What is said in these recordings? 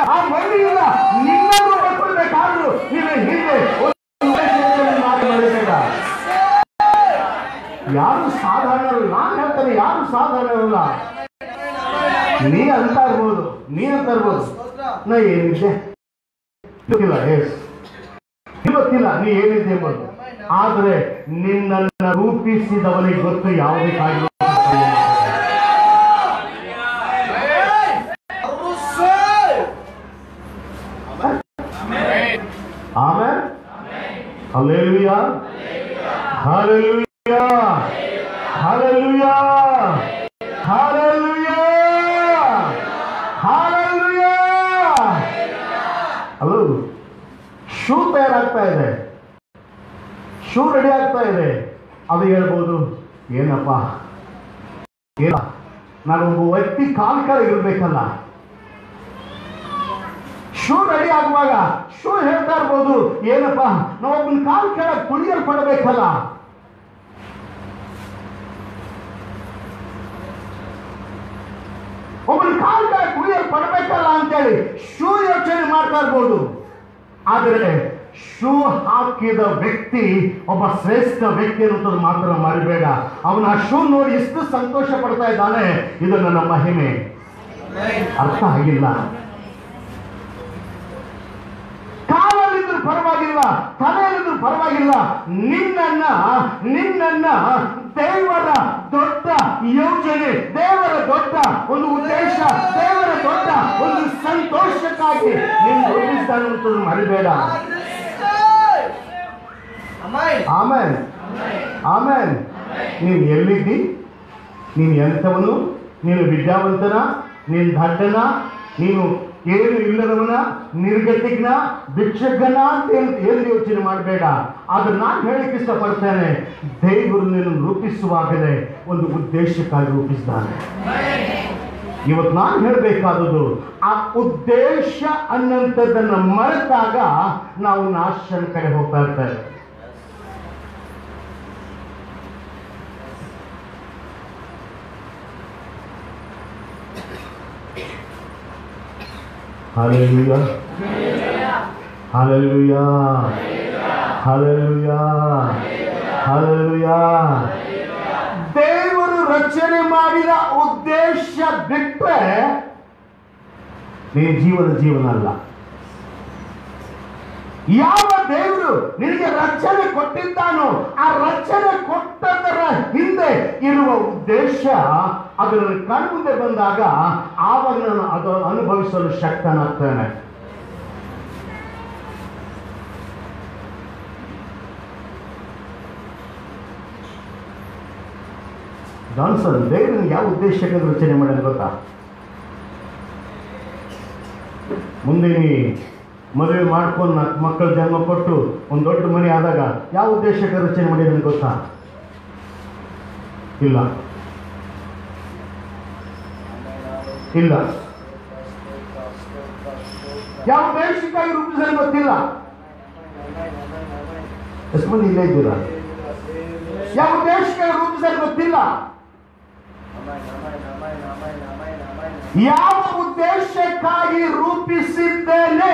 ಆ ಮಣ್ಣಿನಿಂದ ನಿನ್ನನ್ನು ಬದುಕಬೇಕಾದ್ರೂ ನೀನು ಹಿಂದೆ ಒಂದು ಉದ್ದೇಶವನ್ನು ಮಾತು ಮಾಡಬೇಡ ಯಾರು ಸಾಧಾರಣ ನಾನು ಹೇಳ್ತೇನೆ ಯಾರು ಸಾಧಾರಣರಲ್ಲ ನೀ ಅಂತ ಇರ್ಬೋದು ನೀ ಅಂತ ಇರ್ಬೋದು ನಾ ಏನಿದ್ದೆ ಗೊತ್ತಿಲ್ಲ ಎಸ್ ಗೊತ್ತಿಲ್ಲ ನೀ ಏನಿದ್ದೆ ಎಂಬುದು ಆದರೆ ನಿನ್ನನ್ನು ರೂಪಿಸಿದವನಿಗೆ ಗೊತ್ತು ಯಾವುದೇ ಕಾರಣ ಆಮೇಲೆ hallelujah hallelujah hallelujah hallelujah hallelujah hello shoe ತಯಾರಾಗ್ತಾ ಇದೆ ಶೂ ರೆಡಿ ಆಗ್ತಾ ಇದೆ ಅದು ಹೇಳ್ಬೋದು ಏನಪ್ಪ ಏನ ನಾನು ಒಬ್ಬ ವ್ಯಕ್ತಿ ಕಾಲ್ ಕೆಳಗೆ ಇರ್ಬೇಕಲ್ಲ ಶೂ ರೆಡಿ ಆಗುವಾಗ ಶೂ ಹೇಳ್ತಾ ಇರ್ಬೋದು ಏನಪ್ಪ ನಾವು ಒಬ್ಬನ ಕಾಲ್ ಕೆಳಗೆ ತುಳಿಯಲ್ಪಡಬೇಕಲ್ಲ ಒಬ್ಬನ ಕಾಲ್ ಕೆಳಗೆ ತುಳಿಯಲ್ಪಡಬೇಕಲ್ಲ ಅಂತೇಳಿ ಶೂ ಯೋಚನೆ ಮಾಡ್ತಾ ಇರ್ಬೋದು ಆದರೆ ಶೂ ಹಾಕಿದ ವ್ಯಕ್ತಿ ಒಬ್ಬ ಶ್ರೇಷ್ಠ ವ್ಯಕ್ತಿ ಅನ್ನೋದು ಮಾತ್ರ ಮರಿಬೇಡ ಅವನ ಆ ಶೂ ನೋಡಿ ಎಷ್ಟು ಸಂತೋಷ ಪಡ್ತಾ ಇದ್ದಾನೆ ಇದು ನನ್ನ ಮಹಿಮೆ ಅರ್ಥ ಆಗಿಲ್ಲ ಕಾಲಲ್ಲಿದ್ರು ಪರವಾಗಿಲ್ಲ ತಲೆಯಲ್ಲಿದ್ರು ಪರವಾಗಿಲ್ಲ ನಿನ್ನನ್ನ ನಿನ್ನನ್ನ ದೇವರ ದೊಡ್ಡ ಯೋಜನೆ ದೇವರ ದೊಡ್ಡ ಒಂದು ಉದ್ದೇಶ ದೇವರ ದೊಡ್ಡ ಒಂದು ಸಂತೋಷಕ್ಕಾಗಿ ನೀನು ರೂಪಿಸ್ತಾನೆ ಅನ್ನೋದನ್ನ ಮರಿಬೇಡ ಆಮೇಲೆ ಆಮೇಲೆ ನೀನು ಎಲ್ಲಿದ್ದಿ ನೀನು ಎಂಥವನು ನೀನು ವಿದ್ಯಾವಂತನ ನೀನು ದಡ್ಡನ ನೀನು ಏನು ಇಲ್ಲದವನ ನಿರ್ಗತಿಗ್ನ ಭಿಕ್ಷಕನ ಅಂತ ಏನು ಏನು ಯೋಚನೆ ಮಾಡಬೇಡ ಆದ್ರೆ ನಾನು ಹೇಳಕ್ಕೆ ಇಷ್ಟಪಡ್ತೇನೆ ದೇವರು ನಿನ್ನ ರೂಪಿಸುವಾಗಲೇ ಒಂದು ಉದ್ದೇಶಕ್ಕಾಗಿ ರೂಪಿಸಿದ್ದಾನೆ ಇವತ್ತು ನಾನು ಹೇಳಬೇಕಾದದ್ದು ಆ ಉದ್ದೇಶ ಅನ್ನಂಥದ್ದನ್ನು ಮರೆತಾಗ ನಾವು ನಾಶನ ಕಡೆ ಹೋಗ್ತಾ ಇರ್ತೇವೆ Hallelujah. Hallelujah. Hallelujah. Hallelujah. ದೇವರು ರಚನೆ ಮಾಡಿದ ಉದ್ದೇಶ ಬಿಟ್ಟರೆ ನಿನ್ನ ಜೀವನ ಜೀವನ ಅಲ್ಲ ಯಾವ ದೇವರು ನಿನಗೆ ರಚನೆ ಕೊಟ್ಟಿದ್ದಾನೋ ಆ ರಚನೆ ಕೊಟ್ಟದರ ಹಿಂದೆ ಇರುವ ಉದ್ದೇಶ ಅದು ನನ್ನ ಕಣ್ಮುಂದೆ ಬಂದಾಗ ಆವಾಗ ನಾನು ಅದು ಅನುಭವಿಸಲು ಶಕ್ತನಾಗ್ತೇನೆ ಜಾನ್ಸನ್ ದೇವರು ಯಾವ ಉದ್ದೇಶಕ್ಕೆ ರಚನೆ ಮಾಡ್ಯಾನ ಗೊತ್ತಾ ಮುಂದೆ ನೀ ಮದುವೆ ಮಾಡ್ಕೊಂಡು ನಾಲ್ಕು ಮಕ್ಕಳು ಜನ್ಮ ಕೊಟ್ಟು ಒಂದು ದೊಡ್ಡ ಮನೆ ಆದಾಗ ಯಾವ ಉದ್ದೇಶಕ್ಕೆ ರಚನೆ ಮಾಡಿದ್ರೆ ಗೊತ್ತಾ ಇಲ್ಲ ಇಲ್ಲ ಯಾವ ಉದ್ದೇಶಕ್ಕಾಗಿ ರೂಪಿಸಲು ಗೊತ್ತಿಲ್ಲ ಎಷ್ಟು ಮಂದಿ ಇಲ್ಲೇ ಇದ್ದೀರಾ ಯಾವ ಉದ್ದೇಶಕ್ಕಾಗಿ ರೂಪಿಸಲು ಗೊತ್ತಿಲ್ಲ ಯಾವ ಉದ್ದೇಶಕ್ಕಾಗಿ ರೂಪಿಸಿದ್ದೇನೆ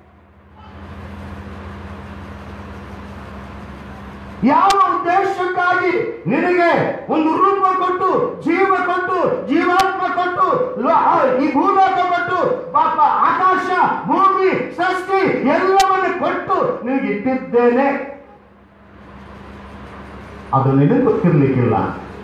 ಯಾವ ಉದ್ದೇಶಕ್ಕಾಗಿ ನಿನಗೆ ಒಂದು ರೂಪ ಕೊಟ್ಟು ಜೀವ ಕೊಟ್ಟು ಜೀವಾತ್ಮ ಕೊಟ್ಟು ಲೋ- ಈ ಭೂಲೋಕ ಕೊಟ್ಟು ಪಾಪ ಆಕಾಶ ಭೂಮಿ ಸೃಷ್ಟಿ ಎಲ್ಲವನ್ನು ಕೊಟ್ಟು ನಿನಗೆ ಇಟ್ಟಿದ್ದೇನೆ ಅದು ನಿನಗೆ ಗೊತ್ತಿರ್ಲಿಕ್ಕಿಲ್ಲ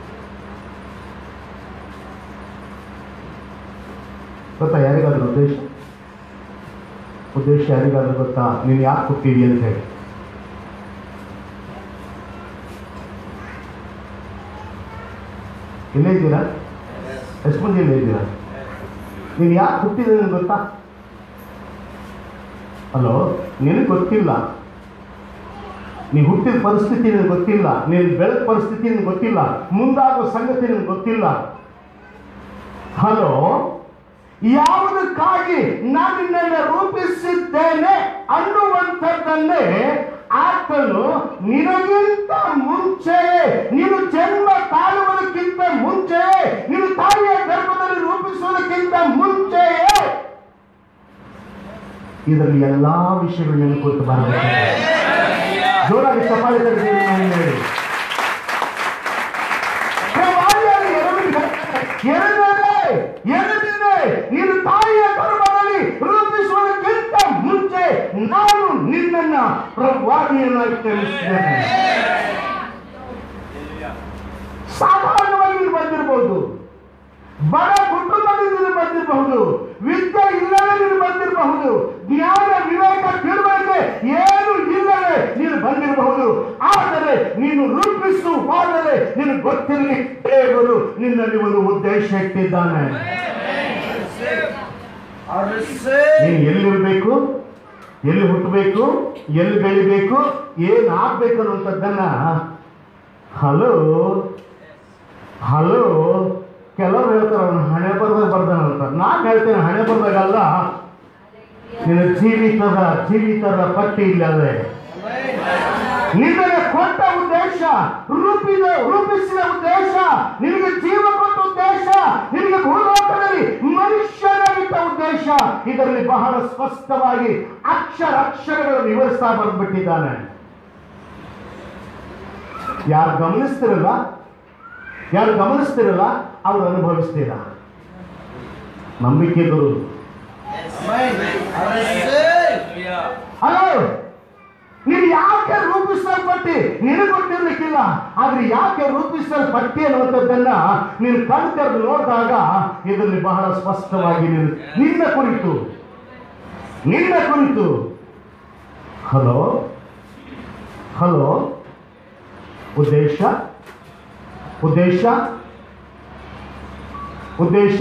ಗೊತ್ತಾ ಯಾರಿಗಾದ್ರೂ ಉದ್ದೇಶ ಉದ್ದೇಶ ಯಾರಿಗಾದ್ರೂ ಗೊತ್ತಾ ನೀನು ಯಾಕೆ ಹುಟ್ಟಿದಿ ಅಂತ ಹೇಳಿ ಇಲ್ಲೇ ಇದ್ದೀರಾ ಎಷ್ಟು ಮಂದಿ ಇಲ್ಲೇ ಇದ್ದೀರಾ ನೀನು ಯಾಕೆ ಹುಟ್ಟಿದೆ ನಿನಗೆ ಗೊತ್ತಾ ಹಲೋ ನಿನಗೆ ಗೊತ್ತಿಲ್ಲ ನೀ ಹುಟ್ಟಿದ ಪರಿಸ್ಥಿತಿ ನಿನಗೆ ಗೊತ್ತಿಲ್ಲ ನೀನು ಬೆಳೆದ ಪರಿಸ್ಥಿತಿ ನಿನಗೆ ಗೊತ್ತಿಲ್ಲ ಮುಂದಾಗುವ ಸಂಗತಿ ನಿನಗೆ ಗೊತ್ತಿಲ್ಲ ಹಲೋ ಯಾವುದಕ್ಕಾಗಿ ನಾನು ನಿನ್ನನ್ನು ರೂಪಿಸಿದ್ದೇನೆ ಅನ್ನುವಂಥದ್ದನ್ನೇ ಆತನು ನಿನಗಿಂತ ಮುಂಚೆ ನೀನು ಜನ್ಮ ತಾಳುವುದಕ್ಕಿಂತ ಮುಂಚೆ ನೀನು ತಾಯಿಯ ಗರ್ಭದಲ್ಲಿ ರೂಪಿಸುವುದಕ್ಕಿಂತ ಮುಂಚೆಯೇ ಇದರಲ್ಲಿ ಎಲ್ಲಾ ವಿಷಯಗಳು ನಿಮಗೆ ಗೊತ್ತು ಬರಬೇಕು ಜೋರಾಗಿ ಚಪ್ಪಾಳೆ ತಡೆದು ಹೇಳಿ ಪ್ರವಾದಿಯಾದ ಯೆರೆಮೀಯನು ಎರಡನೇ ಎರಡನೇ ನೀನು ತಾಯಿಯ ಗರ್ಭದಲ್ಲಿ ರೂಪಿಸುವುದಕ್ಕಿಂತ ಮುಂಚೆ ನಾನು ನಿನ್ನನ್ನ ಪ್ರವಾದಿಯನ್ನಾಗಿ ತಿಳಿಸಿದ್ದೇನೆ ಸಾಧಾರಣವಾಗಿ ನೀನು ಬಂದಿರಬಹುದು ಬಡ ಕುಟುಂಬದಿಂದ ನೀನು ಬಂದಿರಬಹುದು ವಿದ್ಯೆ ಇಲ್ಲದೆ ನೀನು ಬಂದಿರಬಹುದು ಜ್ಞಾನ ವಿವೇಕ ತಿಳುವಳಿಕೆ ಏನು ಇಲ್ಲದೆ ನೀನು ಬಂದಿರಬಹುದು ಆದರೆ ನೀನು ರೂಪಿಸುವಾಗಲೇ ನಿನಗೆ ಗೊತ್ತಿರಲಿ ದೇವರು ನಿನ್ನಲ್ಲಿ ಒಂದು ಉದ್ದೇಶ ಇಟ್ಟಿದ್ದಾನೆ ನೀನು ಎಲ್ಲಿರಬೇಕು ಎಲ್ಲಿ ಹುಟ್ಟಬೇಕು ಎಲ್ಲಿ ಬೆಳಿಬೇಕು ಏನ್ ಆಗ್ಬೇಕು ಅನ್ನುವಂಥದ್ದನ್ನ ಹಲೋ ಹಲೋ ಕೆಲವ್ರು ಹೇಳ್ತಾರೆ ಅವನು ಹಣೆ ಬರ್ದಾಗ ಬರ್ದಾನಂತ ನಾನು ಹೇಳ್ತೇನೆ ಹಣೆ ಬರ್ದಾಗಲ್ಲ ನಿನ್ನ ಜೀವಿತದ ಜೀವಿತದ ಪಟ್ಟಿ ಇಲ್ಲದೆ ನಿನಗೆ ಕೊಟ್ಟ ಉದ್ದೇಶ ರೂಪಿದ ರೂಪಿಸಿದ ಉದ್ದೇಶ ನಿನಗೆ ಜೀವ ಕೊಟ್ಟ ಉದ್ದೇಶ ನಿನಗೆ ಭೂಲೋಕದಲ್ಲಿ ಮನುಷ್ಯನಾಗಿದ್ದ ಉದ್ದೇಶ ಇದರಲ್ಲಿ ಬಹಳ ಸ್ಪಷ್ಟವಾಗಿ ಅಕ್ಷರ ಅಕ್ಷರಗಳನ್ನು ವಿವರಿಸ್ತಾ ಬಂದ್ಬಿಟ್ಟಿದ್ದಾನೆ ಯಾರು ಗಮನಿಸ್ತಿರಲ್ಲ ಯಾರು ಗಮನಿಸ್ತಿರಲ್ಲ ಅವ್ರು ಅನುಭವಿಸ್ತೀರ ನಂಬಿಕೆ ಗುರು ಹಲೋ ನೀನು ಯಾಕೆ ರೂಪಿಸಲ್ಪಟ್ಟಿ ನಿನಗೆ ಗೊತ್ತಿರ್ಲಿಕ್ಕಿಲ್ಲ ಆದ್ರೆ ಯಾಕೆ ರೂಪಿಸಲ್ಪಟ್ಟಿ ಅನ್ನುವಂಥದ್ದನ್ನ ನೀನು ಕಣ್ ತೆರೆದು ನೋಡಿದಾಗ ಇದರಲ್ಲಿ ಬಹಳ ಸ್ಪಷ್ಟವಾಗಿ ನೀನು ನಿನ್ನ ಕುರಿತು ನಿನ್ನ ಕುರಿತು ಹಲೋ ಹಲೋ ಉದ್ದೇಶ ಉದ್ದೇಶ ಉದ್ದೇಶ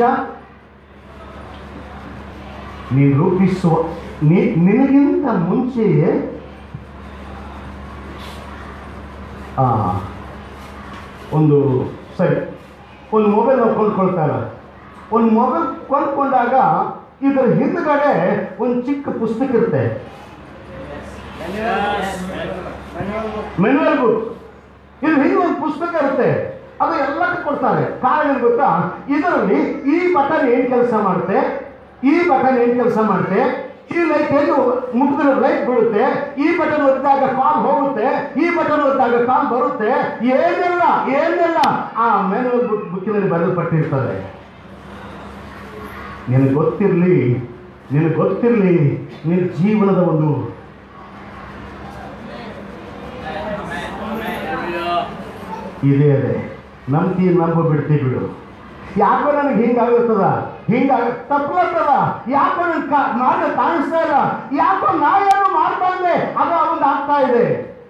ನೀನು ರೂಪಿಸುವ ನೀ- ನಿನಗಿಂತ ಮುಂಚೆಯೇ ಆ, ಒಂದು ಸರಿ ಒಂದು ಮೊಬೈಲ್ ನಾವು ಕೊಂಡ್ಕೊಳ್ತಾರೆ ಒಂದು ಮೊಬೈಲ್ ಕೊಂಡ್ಕೊಂಡಾಗ ಇದರ ಹಿಂದ್ಗಡೆ ಒಂದು ಚಿಕ್ಕ ಪುಸ್ತಕ ಇರುತ್ತೆ ಮೆನ್ಯುವಲ್ ಬುಕ್ ಇದು ಹಿಂದೆ ಒಂದು ಪುಸ್ತಕ ಇರುತ್ತೆ ಅದು ಎಲ್ಲಕ್ಕೆ ಕೊಡ್ತಾರೆ ಕಾರಣ ಏನು ಗೊತ್ತಾ ಇದರಲ್ಲಿ ಈ ಬಟನ್ ಏನ್ ಕೆಲಸ ಮಾಡುತ್ತೆ ಈ ಬಟನ್ ಏನ್ ಕೆಲಸ ಮಾಡುತ್ತೆ ಈ ಲೈಟ್ ಏನು ಮುಟ್ಟಿದ್ರೆ ಲೈಟ್ ಬೀಳುತ್ತೆ ಈ ಬಟನ್ ಒತ್ತಿದಾಗ ಕಾಲ್ ಹೋಗುತ್ತೆ ಈ ಬಟನ್ ಒತ್ತಿದಾಗ ಕಾಲ್ ಬರುತ್ತೆ ಏನೆಲ್ಲ ಏನೆಲ್ಲ ಆ ಮ್ಯಾನುವಲ್ ಬುಕ್ ಬುಕ್ಕಿನಲ್ಲಿ ಬರೆಯಲ್ಪಟ್ಟಿರ್ತದೆ ನಿನಗೆ ಗೊತ್ತಿರಲಿ ನಿನಗೆ ಗೊತ್ತಿರಲಿ ನಿನ್ನ ಜೀವನದ ಒಂದು ಇದೆ ಅದೇ ನಂಬ್ತಿ ನಂಬ ಬಿಡ್ತಿ ಬಿಡು ಯಾಕೋ ನನಗೆ ಹಿಂಗಾಗುತ್ತದ ಹಿಂಗಾಗ ತಪ್ಪಲತ್ತದ ಯಾಕೋ ನನ್ ಕಾ ಮಾರ್ಗ ಕಾಣಿಸ್ತಾ ಇಲ್ಲ ಯಾಕೋ ನಾ ಏನೋ ಮಾಡ್ತಾ ಇದ್ದೆ ಅದು ಅವನ್ ಆಗ್ತಾ ಇದೆ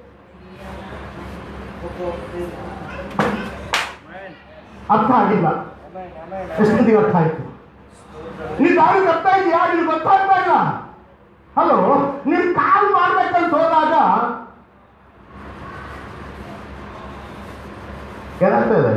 ಅರ್ಥ ಆಗಿಲ್ಲ ಎಷ್ಟು ಮಂದಿಗೆ ಅರ್ಥ ಆಯ್ತು ನೀನ್ ದಾರಿ ಬರ್ತಾ ಇದೆಯಾ ನಿನ್ ಗೊತ್ತಾಗ್ತಾ ಇಲ್ಲ ಹಲೋ ನೀನ್ ಕಾಲ್ ಮಾಡ್ಬೇಕಂತ ಹೋದಾಗ ಏನಾಗ್ತಾ ಇದೆ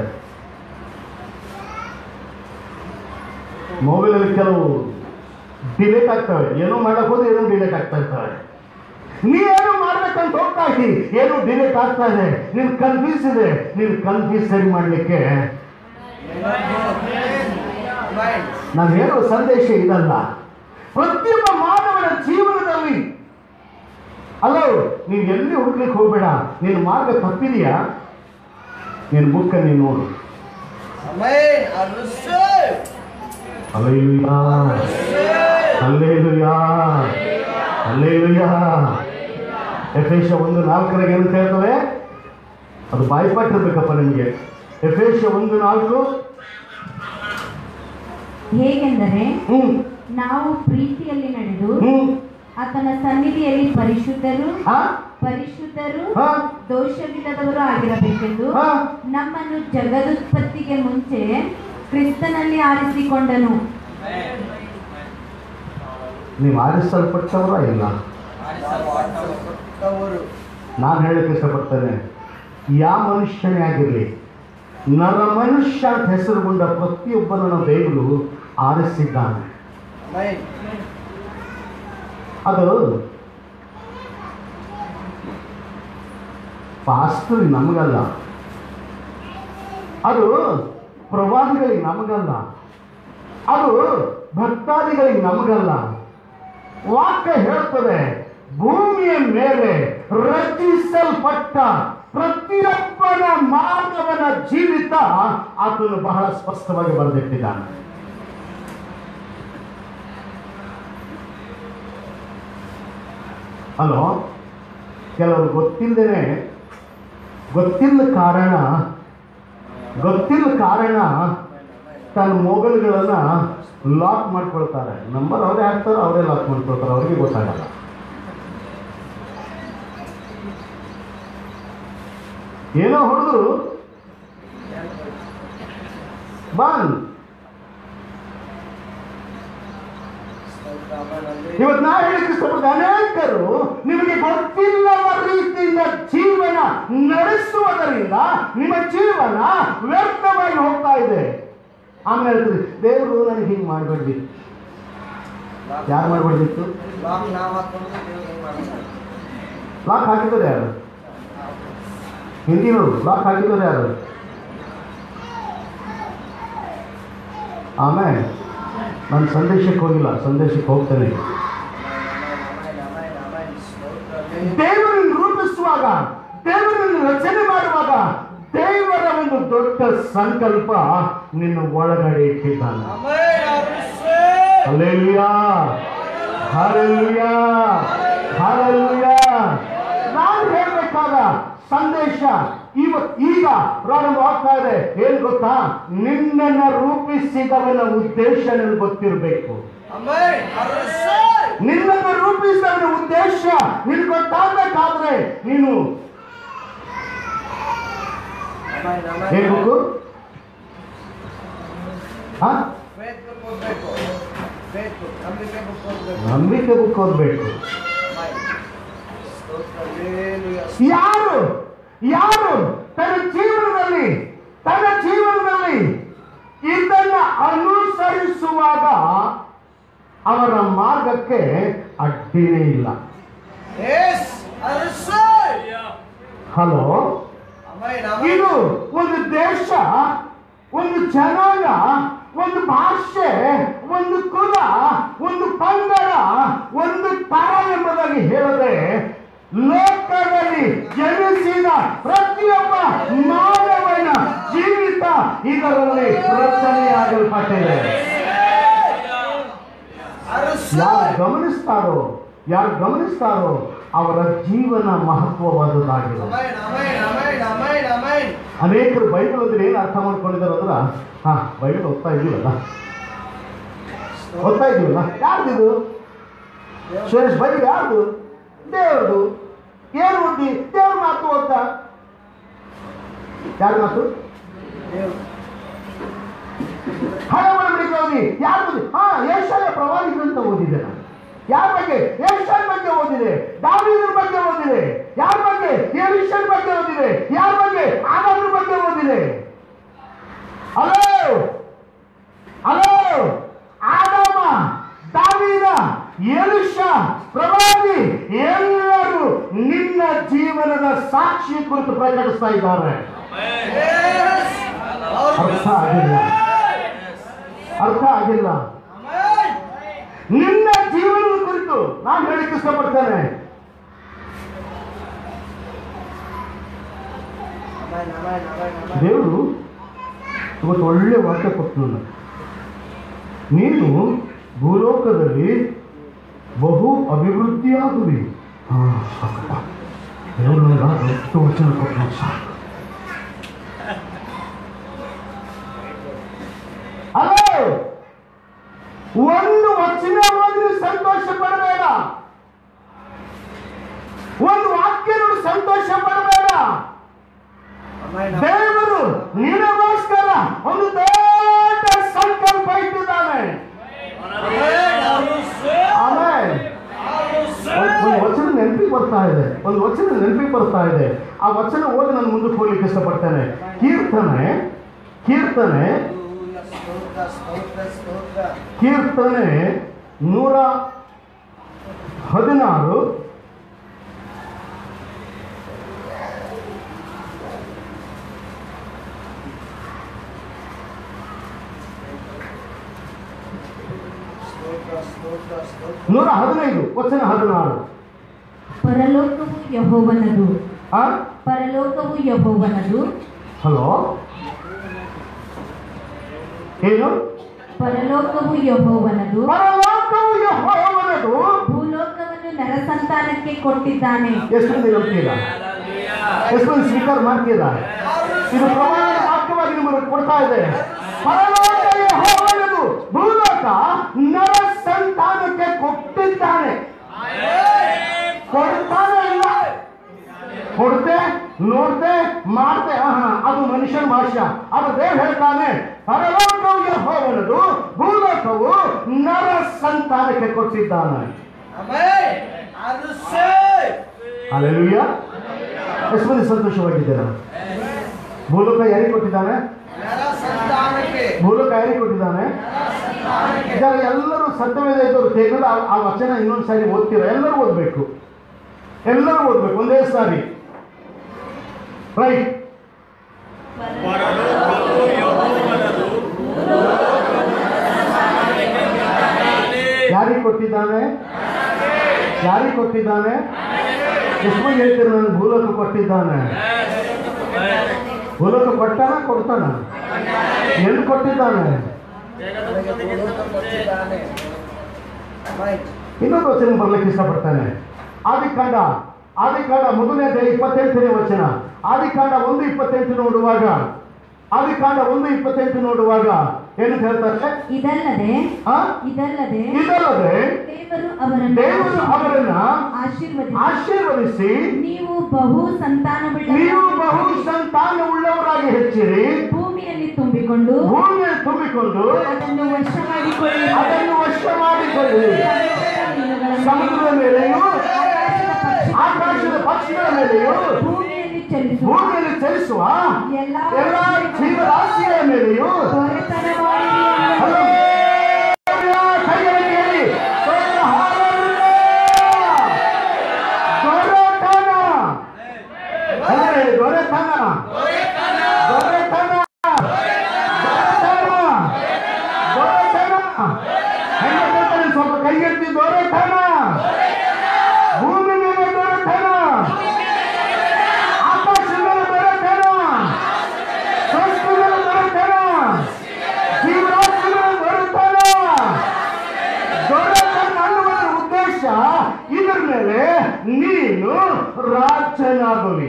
ಮೊಬೈಲಲ್ಲಿ ಕೆಲವು ಡಿಲೇಟ್ ಆಗ್ತವೆ ಏನೋ ಮಾಡಕ್ ಹೋದ್ರೆ ಏನೋ ಡಿಲೇಟ್ ಆಗ್ತಾ ಇರ್ತವೆ ನೀ ಏನು ಮಾಡ್ಬೇಕಂತ ಹೋಗ್ತಾ ಇದ್ದಿ ಏನೋ ಡಿಲೇಟ್ ಆಗ್ತಾ ಇದೆ ನೀನ್ ಕನ್ಫ್ಯೂಸ್ ಇದೆ ನೀನ್ ಕನ್ಫ್ಯೂಸ್ ಸರಿ ಮಾಡ್ಲಿಕ್ಕೆ ನಾನು ಹೇಳುವ ಸಂದೇಶ ಇದಲ್ಲ ಪ್ರತಿಯೊಬ್ಬ ಮಾನವನ ಜೀವನದಲ್ಲಿ ಅಲ್ಲ ನೀನು ಎಲ್ಲಿ ಹುಡುಕ್ಲಿಕ್ಕೆ ಹೋಗ್ಬೇಡ ನಿನ್ನ ಮಾರ್ಗ ತಪ್ಪಿದೆಯಾ ನಿನ್ನ ಬುಕ್ಕ ನೀನು ನೋಡು ಅಲ್ಲಯ್ಯ ಅಲ್ಲೇಲುಯ್ಯ ಅಲ್ಲೇಲುಯ್ಯ ಎಫೇಶ ಒಂದು ನಾಲ್ಕರಾಗ ಏನಂತ ಹೇಳ್ತದೆ ಅದು ಬಾಯ್ಪಾಟಿರ್ಬೇಕಪ್ಪ ನಿಮಗೆ ಎಫೇಶ ಒಂದು ನಾಲ್ಕು ಹೇಗೆಂದರೆ ಹ್ಮ್ ನಾವು ಪ್ರೀತಿಯಲ್ಲಿ ನಡೆದು ಹ್ಮ್ ಆತನ ಸನ್ನಿಧಿಯಲ್ಲಿ ಪರಿಶುದ್ಧರು ಹಾ ಪರಿಶುದ್ಧರು ಹಾ ದೋಷವಿಲ್ಲದವರು ಆಗಿರಬೇಕೆಂದು ಹಾ ನಮ್ಮನ್ನು ಜಗದುತ್ಪತ್ತಿಗೆ ಮುಂಚೆ ಕ್ರಿಸ್ತನಲ್ಲಿ ಆರಿಸಿಕೊಂಡನು ನೀವು ಆರಿಸಲ್ಪಟ್ಟವರ ಇಲ್ಲ ನಾನು ಹೇಳಕ್ಕೆ ಇಷ್ಟಪಡ್ತೇನೆ ಯಾವ ಮನುಷ್ಯನೇ ಆಗಿರಲಿ ನರ ಮನುಷ್ಯ ಅಂತ ಹೆಸರುಗೊಂಡ ಪ್ರತಿಯೊಬ್ಬನನ್ನು ದೇವರು ಆರಿಸಿದ್ದಾನೆ ಅದು ಪಾಸ್ಟರ್ ನಮಗಲ್ಲ ಅದು ಪ್ರವಾದಿಗಳಿಗೆ ನಮಗಲ್ಲ ಅದು ಭಕ್ತಾದಿಗಳಿಗೆ ನಮಗಲ್ಲ ವಾಕ್ಯ ಹೇಳ್ತದೆ ಭೂಮಿಯ ಮೇಲೆ ರಚಿಸಲ್ಪಟ್ಟ ಪ್ರತಿಯೊಬ್ಬನ ಮಾನವನ ಜೀವಿತ ಆತನು ಬಹಳ ಸ್ಪಷ್ಟವಾಗಿ ಬರೆದಿಟ್ಟಿದ್ದಾನೆ ಹಲೋ ಕೆಲವರು ಗೊತ್ತಿಲ್ಲದೇನೆ ಗೊತ್ತಿಲ್ಲ ಕಾರಣ ಗೊತ್ತಿಲ್ಲ ಕಾರಣ ತನ್ನ ಮೊಬೈಲ್ಗಳನ್ನ ಲಾಕ್ ಮಾಡ್ಕೊಳ್ತಾರೆ ನಂಬರ್ ಅವರೇ ಹಾಕ್ತಾರೆ ಅವರೇ ಲಾಕ್ ಮಾಡ್ಕೊಳ್ತಾರೆ ಅವರಿಗೆ ಗೊತ್ತಾಗಲ್ಲ ಏನೋ ಹೊಡೆದ್ರು ಬಂದ್ ಇವತ್ತು ನಾ ಹೇಳಿಕ್ಕೆ ಇಷ್ಟಪಡ್ತೀನಿ ಅನೇಕರು ನಿಮಗೆ ಗೊತ್ತಿಲ್ಲದ ರೀತಿಯಿಂದ ಜೀವನ ನಡೆಸುವುದರಿಂದ ನಿಮ್ಮ ಜೀವನ ವ್ಯರ್ಥವಾಗಿ ಹೋಗ್ತಾ ಇದೆ ಆಮೇಲೆ ಹೇಳ್ತೀರಿ ದೇವರು ನನಗೆ ಹಿಂಗೆ ಮಾಡಬೇಡ್ದಿ ಯಾರು ಮಾಡಬಾರ್ದಿತ್ತು ಲಾಕ್ ನಾವು ಹಾಕೊಂಡು ನೀವು ಹೆಂಗ್ ಮಾಡ್ತಾರೆ ಲಾಕ್ ಹಾಕಿದ್ದಾರೆ ಯಾರು ಹಿಂದಿನವರು ಲಾಕ್ ಹಾಕಿದ್ದಾರೆ ಯಾರು ಆಮೇಲೆ ನಾನು ಸಂದೇಶಕ್ಕೆ ಹೋಗಿಲ್ಲ ಸಂದೇಶಕ್ಕೆ ಹೋಗ್ತೇನೆ ದೇವರನ್ನು ರೂಪಿಸುವಾಗ ದೇವರನ್ನು ರಚನೆ ಮಾಡುವಾಗ ದೇವರ ಒಂದು ದೊಡ್ಡ ಸಂಕಲ್ಪ ನಿನ್ನ ಒಳಗಡೆ ಇಟ್ಟಿದ್ದಾನೆ ಹಲ್ಲೆಲೂಯಾ ಹಲ್ಲೆಲೂಯಾ ಹಲ್ಲೆಲೂಯಾ ನಾನು ಹೇಳಬೇಕಾದ ಸಂದೇಶ ಇವತ್ ಈಗ ಪ್ರಾರಂಭ ಆಗ್ತಾ ಇದೆ ಏನ್ ಗೊತ್ತಾ ನಿನ್ನನ್ನ ರೂಪಿಸಿದವನ ಉದ್ದೇಶ ನಿನಗೆ ಗೊತ್ತಿರಬೇಕು ನಿನ್ನನ್ನು ರೂಪಿಸಿದವನ ಉದ್ದೇಶ ನಿನಗೆ ಗೊತ್ತಾಗಬೇಕಾದ್ರೆ ನೀನು ಹೇಳ್ಬೇಕು ಹಾ ನಂಬಿಕೆ ಬುಕ್ ಓದ್ಬೇಕು ಯಾರು ಯಾರು ತನ್ನ ಜೀವನದಲ್ಲಿ ತನ್ನ ಜೀವನದಲ್ಲಿ ಇದನ್ನ ಅನುಸರಿಸುವಾಗ ಅವರ ಮಾರ್ಗಕ್ಕೆ ಅಡ್ಡಿನೇ ಇಲ್ಲ ಹಲೋ ಇದು ಒಂದು ದೇಶ ಒಂದು ಜನಾಂಗ ಒಂದು ಭಾಷೆ ಒಂದು ಕುಲ ಒಂದು ಪಂಗಡ ಒಂದು ತರ ಎಂಬುದಾಗಿ ಹೇಳದೆ ಲೋಕದಲ್ಲಿ ಜನಿಸಿದ ಪ್ರತಿಯೊಬ್ಬ ಮಾನವನ ಜೀವಿತ ಇದರಲ್ಲಿ ರಚನೆಯಾಗಲ್ಪಟ್ಟಿದೆ ಯಾರು ಗಮನಿಸ್ತಾರೋ ಯಾರು ಗಮನಿಸ್ತಾರೋ ಅವರ ಜೀವನ ಮಹತ್ವವಾದುದಾಗಿದೆ ಅನೇಕರು ಬೈಬಲ್ ಅಂದ್ರೆ ಏನು ಅರ್ಥ ಮಾಡ್ಕೊಂಡಿದ್ದಾರೆ ಅಂದ್ರೆ ಹಾ ಬೈಬಲ್ ಓದ್ತಾ ಇದೀವಲ್ಲ ಓದ್ತಾ ಇದೀವಲ್ಲ ಯಾರ್ದಿದು ಸುರೇಶ್ ಬೈಬಲ್ ಯಾರ್ದು ದೇವ್ರದು ಏನು ಓದಿ ದೇವ್ರ ಮಾತು ಓದ್ತಾ ಯಾರ ಮಾತು ಹಳೆ ಒಳಗಡೆ ಓದಿ ಯಾರು ಓದಿ ಹಾ ಏಷ್ಯಾಯ ಪ್ರವಾದಿಗಳಂತ ಓದಿದೆ ನಾನು ಯಾರ ಬಗ್ಗೆ ಏಷ್ಯನ್ ಬಗ್ಗೆ ಓದಿದೆ ದಾವಿದ್ರ ಬಗ್ಗೆ ಓದಿದೆ ಯಾರ ಬಗ್ಗೆ ಏಲಿಷನ್ ಬಗ್ಗೆ ಓದಿದೆ ಯಾರ ಬಗ್ಗೆ ಆನಂದ್ರ ಬಗ್ಗೆ ಓದಿದೆ ಹಲೋ ಹಲೋ ಆದಾಮ ದಾವಿದ ಎಲಿಷ ಪ್ರವಾದಿ ಎಲ್ಲರೂ ನಿನ್ನ ಜೀವನದ ಸಾಕ್ಷಿ ಕುರಿತು ಪ್ರಕಟಿಸ್ತಾ ಇದ್ದಾರೆ ಅರ್ಥ ಆಗಿಲ್ಲ ಅರ್ಥ ಆಗಿಲ್ಲ ನಿನ್ನ ಜೀವನದ ಕುರಿತು ನಾನು ಹೇಳಿಕ್ಕೆ ಇಷ್ಟಪಡ್ತೇನೆ ದೇವರು ಇವತ್ತು ಒಳ್ಳೆ ವಾಕ್ಯ ಕೊಟ್ಟು ನನಗೆ ನೀನು ಭೂಲೋಕದಲ್ಲಿ ಬಹು ಅಭಿವೃದ್ಧಿಯಾಗುವಿ ಹಾ ಸಾಕಪ್ಪ ದೇವರು ನನಗೆ ದೊಡ್ಡ ವಚನ ಕೊಟ್ಟು ಸಾಕು ಹಲೋ ಒಂದು ವಚನ ಓದಿ ಸಂತೋಷ ಪಡಬೇಡ ಒಂದು ವಾಕ್ಯ ನೋಡಿ ಸಂತೋಷ ಪಡಬೇಡ ದೇವರು ನಿನಗೋಸ್ಕರ ಒಂದು ದೊಡ್ಡ ಸಂಕಲ್ಪ ಇಟ್ಟಿದ್ದಾನೆ ಆಮೇಲೆ ಒಂದು ವಚನ ನೆನಪಿಗೆ ಬರ್ತಾ ಇದೆ ಒಂದು ವಚನ ನೆನಪಿಗೆ ಬರ್ತಾ ಇದೆ ಆ ವಚನ ಓದಿ ನಾನು ಮುಂದಕ್ಕೆ ಹೋಗ್ಲಿಕ್ಕೆ ಇಷ್ಟಪಡ್ತೇನೆ ಕೀರ್ತನೆ ಕೀರ್ತನೆ ಕೀರ್ತನೆ ನೂರ ಹದಿನಾರು ಸ್ತೋತ್ರ ಸ್ತೋತ್ರ ನೂರ ಹದಿನೈದು ವಚನ ಹದಿನಾರು ಪರಲೋಕವು ಯಹೋವನದು ಆ ಪರಲೋಕವು ಯಹೋವನದು ಹಲೋ ಏನು ಪರಲೋಕವು ಯಹೋವನದು ಪರಲೋಕವು ಯೆಹೋವನದು ಭೂಲೋಕವನ್ನು ನರಸಂತಾನಕ್ಕೆ ಕೊಟ್ಟಿದ್ದಾನೆ ಎಷ್ಟು ಮಂದಿ ನಂಬ್ತೀರಾ ಎಷ್ಟು ಮಂದಿ ಸ್ವೀಕಾರ ಮಾಡ್ತೀರಾ ಇದು ಪ್ರಮಾಣ ವಾಕ್ಯವಾಗಿ ನಿಮಗೆ ಕೊಡ್ತಾ ಇದೆ ಪರಲೋಕ ಯೆಹೋವನದು ಭೂಲೋಕ ನರ ಸಂತಾನಕ್ಕೆ ಕೊಟ್ಟಿದ್ದಾನೆ ಕೊಡ್ತಾನೆ ಇಲ್ಲ ಕೊಡ್ತೆ ನೋಡ್ತೆ ಮಾಡ್ತೆ ಆಹಾ ಅದು ಮನುಷ್ಯನ ಭಾಷೆ ಅದು ದೇವ್ ಹೇಳ್ತಾನೆ ಪರಲೋಕವು ಯೆಹೋವನದು ಭೂಲೋಕವು ನರ ಸಂತಾನಕ್ಕೆ ಕೊಟ್ಟಿದ್ದಾನೆ ಆಮೆನ್ ಅದು ಸೇ ಅಲ್ಲೆಲುಯ್ಯ ಎಷ್ಟು ಮಂದಿ ಸಂತೋಷವಾಗಿದ್ದೀರಾ ಭೂಲೋಕ ಯಾರಿಗೆ ಕೊಟ್ಟಿದ್ದಾನೆ ನರ ಸಂತಾನಕ್ಕೆ ಭೂಲೋಕ ಯಾರಿಗೆ ಕೊಟ್ಟಿದ್ದಾನೆ ಜನ ಎಲ್ಲರೂ ಸತ್ಯವೇದ ಇದ್ದವರು ತೆಗೆದು ಆ- ಆ ವಚನ ಇನ್ನೊಂದು ಸಾರಿ ಓದ್ತೀರಾ ಎಲ್ಲರೂ ಓದಬೇಕು ಎಲ್ಲರೂ ಓದ್ಬೇಕು ಒಂದೇ ಸಾರಿ ರೈಟ್ ಯಾರಿಗೆ ಕೊಟ್ಟಿದ್ದಾನೆ ಯಾರಿಗೆ ಕೊಟ್ಟಿದ್ದಾನೆ ಎಷ್ಟು ಮಂದಿ ಹೇಳ್ತೀರ ನಾನು ಭೂಲೋಕ ಕೊಟ್ಟಿದ್ದಾನೆ ಭೂಲೋಕ ಕೊಟ್ಟಾನ ಕೊಡ್ತಾನ ಎಲ್ಲಿ ಕೊಟ್ಟಿದ್ದಾನೆ ನನಗೆ ಭೂಲೋಕ ಕೊಟ್ಟಿದ್ದಾನೆ ಆಮೆನ್ ಇನ್ನೊಂದು ವಚನ ಬರ್ಲಿಕ್ಕೆ ಇಷ್ಟಪಡ್ತಾನೆ ಆದಿಕಾಂಡ ಆದಿಕಾಂಡ ಮೊದಲನೇ ಅಧ್ಯಾಯ ಇಪ್ಪತ್ತೆಂಟನೇ ವಚನ ಆದಿಕಾಂಡ ಒಂದು ಇಪ್ಪತ್ತೆಂಟು ನೋಡುವಾಗ ಆದಿಕಾಂಡ ಒಂದು ಇಪ್ಪತ್ತೆಂಟು ನೋಡುವಾಗ ಏನು ಹೇಳ್ತಾರೆ ಇದಲ್ಲದೆ ಆ? ಇದಲ್ಲದೆ ಇದಲ್ಲದೆ ದೇವರು ಅವರನ್ನು ದೇವರು ಅವರನ್ನ ಆಶೀರ್ವದಿಸಿ ಆಶೀರ್ವದಿಸಿ ನೀವು ಬಹು ಸಂತಾನವುಳ್ಳ ನೀವು ಬಹು ಸಂತಾನ ಉಳ್ಳವರಾಗಿ ಹೆಚ್ಚಿರಿ ಭೂಮಿಯಲ್ಲಿ ತುಂಬಿಕೊಂಡು ಭೂಮಿಯನ್ನು ತುಂಬಿಕೊಂಡು ಅದನ್ನು ವಶ ಮಾಡಿಕೊಳ್ಳಿ ಅದನ್ನು ವಶ ಮಾಡಿಕೊಳ್ಳಿ ಮೀನುಗಳನ್ನು ಸಮುದ್ರದ ಮೇಲೆಯೂ ಆಕಾಶದ ಪಕ್ಷಿ ಆಕಾಶದ ಪಕ್ಷಿಗಳ ಮೇಲೆಯೂ ಭೂಮಿಯಲ್ಲಿ ಚಲಿಸುವ ಭೂಮಿಯಲ್ಲಿ ಚಲಿಸುವ ಎಲ್ಲ ಎಲ್ಲ ಜೀವರಾಶಿಗಳ ಮೇಲೆಯೂ ದೊರೆತನ ಮಾಡಿರಿ ಎಂಬುದು. ಹಲ್ಲೆಲೂಯಾ! ಕೈಗಳನ್ನು ಏರಿ. ಸ್ತೋತ್ರ, ಹಲ್ಲೆಲೂಯಾ! ದೊರೆತನ. ಎಲ್ಲ ಹೇಳಿ, ದೊರೆತನ. ದೊರೆತನ. ದೊರೆತನ. ದೊರೆತನ. ಹೆಂಗೆ ಹೇಳ್ತಾರೆ ಸ್ವಲ್ಪ ಕೈಗೆತ್ತಿ ದೊರೆತನ ಭೂಮಿ ಮೇಲೆ ದೊರೆತನ ಆಕಾಶದ ಮೇಲೆ ದೊರೆತನ ಸಂಸ್ಕೃತಿಗಳ ದೊರೆತನ ಜೀವರಾಶಿಗಳ ದೊರೆತನ ದೊರೆತನ ಅನ್ನುವ ಉದ್ದೇಶ ಇದರ ಮೇಲೆ ನೀನು ರಾಜನಾಗಲಿ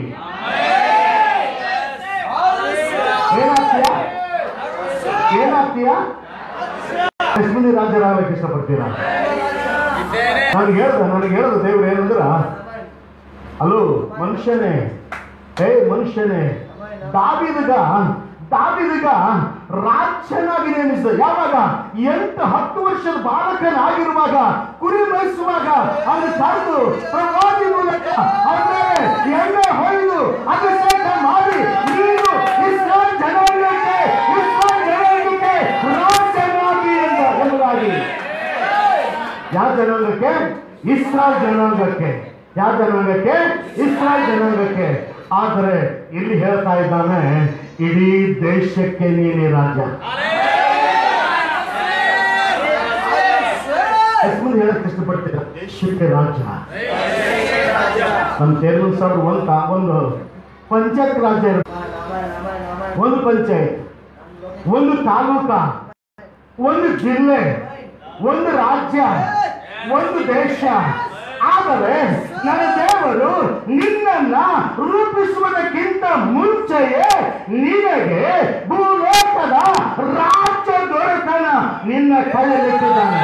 ಏನಾಗ್ತೀಯ ಏನಾಗ್ತೀಯ ಎಷ್ಟು ಮಂದಿ ರಾಜರಾಗಲಿಕ್ಕೆ ಇಷ್ಟಪಡ್ತೀರಾ ನನಗೆ ಹೇಳ್ದ ನನಗೆ ಹೇಳ್ದ ದೇವ್ರು ಏನಂದ್ರ ಅಲೋ ಮನುಷ್ಯನೇ ಹೇ ಮನುಷ್ಯನೇ ದಾವಿದಗ ದಾವಿದಗ ರಾಜ್ಯನಾಗಿ ನೇಮಿಸಿದ ಯಾವಾಗ ಎಂಟು ಹತ್ತು ವರ್ಷದ ಬಾಲಕನಾಗಿರುವಾಗ ಕುರಿ ಮೇಯಿಸುವಾಗ ಅವನು ಕರೆದು ಪ್ರವಾದಿ ಮೂಲಕ ಅವನ ಮೇಲೆ ಎಣ್ಣೆ ಹೊಯ್ದು ಅಭಿಷೇಕ ಮಾಡಿ ನೀನು ಇಸ್ರಾಯೇಲ್ ಜನಾಂಗಕ್ಕೆ ಇಸ್ರಾಯೇಲ್ ಜನಾಂಗಕ್ಕೆ ರಾಜ್ಯನಾಗಿ ಎಂದ ಎಂಬುದಾಗಿ ಯಾವ ಜನಾಂಗಕ್ಕೆ ಇಸ್ರಾಯೇಲ್ ಜನಾಂಗಕ್ಕೆ ಯಾವ ಜನಾಂಗಕ್ಕೆ ಇಸ್ರಾಯೇಲ್ ಜನಾಂಗಕ್ಕೆ ಆದರೆ ಇಲ್ಲಿ ಹೇಳ್ತಾ ಇದ್ದಾನೆ ಇಡೀ ದೇಶಕ್ಕೆ ನೀನೇ ರಾಜ ಎಷ್ಟು ಮಂದಿ ಹೇಳಕ್ ಇಷ್ಟಪಡ್ತೀರ ದೇಶಕ್ಕೆ ರಾಜ ನಮ್ಮ ಚೇರ್ಮನ್ ಸರ್ ಒಂದು ತಾ- ಒಂದು ಪಂಚಾಯತ್ ರಾಜ್ಯ ಇರುತ್ತೆ ಆಮೆನ್ ಆಮೆನ್ ಆಮೆನ್ ಒಂದು ಪಂಚಾಯತ್ ಒಂದು ತಾಲೂಕ ಒಂದು ಜಿಲ್ಲೆ ಒಂದು ರಾಜ್ಯ ಒಂದು ದೇಶ ಆದರೆ ನನ್ನ ದೇವರು ನಿನ್ನನ್ನ ರೂಪಿಸುವುದಕ್ಕಿಂತ ಮುಂಚೆಯೇ ನಿನಗೆ ಭೂಲೋಕದ ರಾಜ್ಯ ದೊರೆತನ ನಿನ್ನ ಕೈಯಲ್ಲಿಟ್ಟಿದ್ದಾನೆ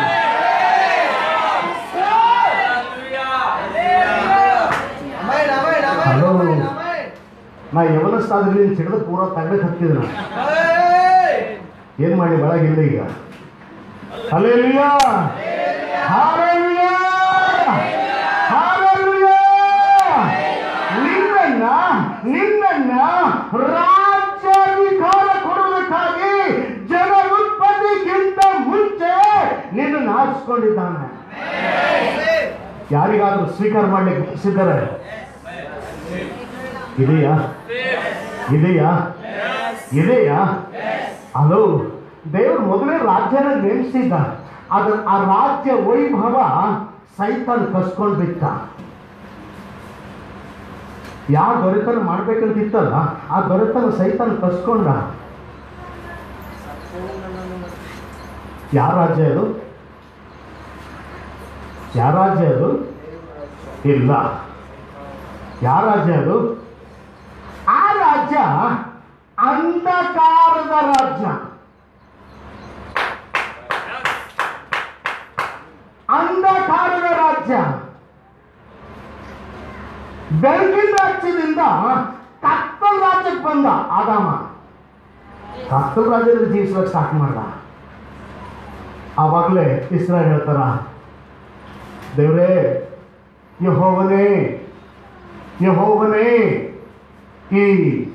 amen amen amen hello. Amen amen ನಾ ಯವನಸ್ತಾದ್ರಲ್ಲಿ ನೀನು ಸಿಡಿದು ಪೂರ ತಗಡಕ್ಕೆ ಹತ್ತಿದ ಆಮೆನ್ ಏನ್ ಮಾಡಿ ಬೆಳಗಿಲ್ಲ ಈಗ ಹಲ್ಲೆಲೂಯಾ ಹಾಲೆಲೂಯಾ ಹಾಲೆಲೂಯಾ ನಿನ್ನನ್ನ ನಿನ್ನನ್ನ ರಾಜ್ಯಾಧಿಕಾರ ಕೊಡುವುದಕ್ಕಾಗಿ ಜನ ಉತ್ಪತ್ತಿಗಿಂತ ಮುಂಚೆ ನಿನ್ನನ್ನು ಆರಿಸ್ಕೊಂಡಿದ್ದಾನೆ ಯಾರಿಗಾದ್ರೂ ಸ್ವೀಕಾರ ಮಾಡ್ಲಿಕ್ಕೆ ಬಯಸಿದ್ದಾರೆ ಇದೆಯಾ ಇದೆಯಾ ಇದೆಯಾ ಹಲೋ ದೇವರು ಮೊದಲೇ ರಾಜ್ಯನ ನೇಮಿಸಿದ್ದ ಅದ್ರ ಆ ರಾಜ್ಯ ವೈಭವ ಸೈತಾನ್ ಕಸ್ಕೊಂಡ್ ಬಿಟ್ಟ ಯಾವ ದೊರೆತನ ಮಾಡ್ಬೇಕಂತಿತ್ತಲ್ಲ ಆ ದೊರೆತನ ಸೈತಾನ್ ಕಸ್ಕೊಂಡ ಯಾವ ರಾಜ್ಯ ಅದು ಯಾವ ರಾಜ್ಯ ಅದು ಇಲ್ಲ ಯಾವ ರಾಜ್ಯ ಅದು ಆ ರಾಜ್ಯ ಅಂಧಕಾರದ ರಾಜ್ಯ ಅಂಧಕಾರದ ರಾಜ್ಯ ಬೆಳಗಿನ ರಾಜ್ಯದಿಂದ ಕತ್ತಲ್ ರಾಜ್ಯಕ್ಕೆ ಬಂದ ಆದಾಮ ಕತ್ತಲ್ ರಾಜ್ಯದಲ್ಲಿ ಜೀವಿಸಲಿಕ್ಕೆ ಸ್ಟಾರ್ಟ್ ಮಾಡ್ದ ಆವಾಗಲೇ ಇಸ್ರಾಯೇಲ್ ಹೇಳ್ತಾರ ದೇವ್ರೇ ಯಹೋವನೇ ಯಹೋವನೇ ಈ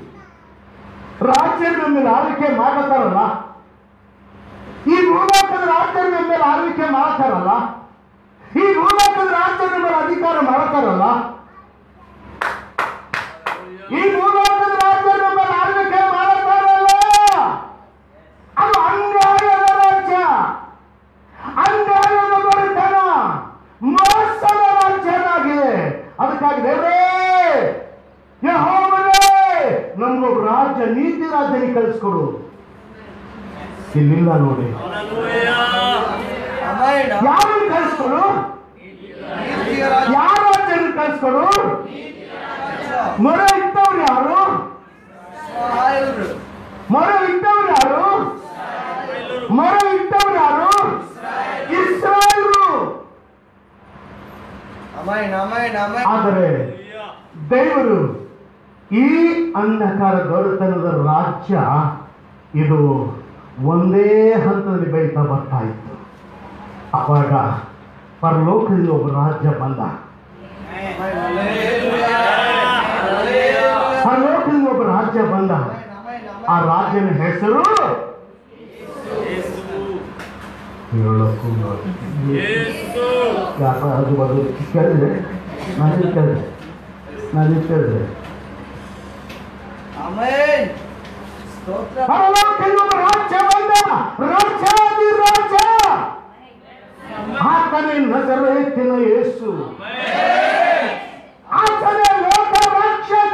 ರಾಜ್ಯದ ಮೇಲೆ ಆಳ್ವಿಕೆ ಮಾಡ್ತಾರಲ್ಲ ಈ ಭೂಲೋಕದ ರಾಜ್ಯದ ಮೇಲೆ ಆಳ್ವಿಕೆ ಮಾಡ್ತಾರಲ್ಲ ಈ ಭೂಲೋಕದ ರಾಜ್ಯದ ಮೇಲೆ ಅಧಿಕಾರ ಮಾಡ್ತಾರಲ್ಲ ಈ ಭೂಲೋಕದ ರಾಜ್ಯದ ಮೇಲೆ ಆಳ್ವಿಕೆ ಮಾಡ್ತಾರಲ್ಲ ಅದು ಅನ್ಯಾಯದ ರಾಜ್ಯ ಅನ್ಯಾಯದ ಬಡತನ ಮೋಸದ ರಾಜ್ಯನಾಗಿದೆ ಅದಕ್ಕಾಗಿ ದೇವರೇ ಯೆಹೋವನೇ ನಮ್ಗೊಬ್ಬ ರಾಜ್ಯ ನೀತಿ ರಾಜ್ಯನಿ ಕಳಿಸ್ಕೊಡು ಇಲ್ಲಿಲ್ಲ ನೋಡಿ ಆಮೇನ್ ಯಾರನ್ನು ಕಳಿಸ್ಕೊಡು ನೀತಿಯ ರಾಜ್ಯ ಯಾವ ರಾಜ್ಯನ ಕಳಿಸ್ಕೊಡು ಮೊರೆ ಇಟ್ಟವ್ರು ಯಾರು ಸಹಾಯರು ಮೊರೆ ಇಟ್ಟವ್ರು ಯಾರು ಮೊರೆ ಇಟ್ಟವ್ರು ಯಾರು ಇಸ್ರಾಯೇಲ್ರು ಆಮೇನ್ ಆಮೇನ್ ಆಮೇನ್ ಆದರೆ ದೇವರು ಈ ಅಂಧಕಾರ ದೊರೆತನದ ರಾಜ್ಯ ಇದು ಒಂದೇ ಹಂತದಲ್ಲಿ ಬೆಳೀತಾ ಬರ್ತಾ ಇತ್ತು ಅವಾಗ ಪರಲೋಕದಲ್ಲಿ ಒಬ್ಬ ರಾಜ್ಯ ಬಂದ ಪರಲೋಕದಲ್ಲಿ ಒಬ್ಬ ರಾಜ್ಯ ಬಂದ ಆ ರಾಜ್ಯನ ಹೆಸರು ಹೇಳಕ್ಕೂ ಯಾಕ ಅದು ಅದು ಕೇಳಿದ್ರೆ ನಾನು ಕೇಳಿದೆ ನಾನು ಕೇಳಿದೆ ಆಮೇನ್ ಸ್ತೋತ್ರ ಪರಲೋಕದಲ್ಲಿ ಒಬ್ಬ ರಾಜ್ಯ ಬಂದ ರಾಜ್ಯಾದಿ ರಾಜ್ಯ ಆತನೇ ನಜರೇತಿನ ಯೇಸು ಆತನೇ ಲೋಕ ರಕ್ಷಕ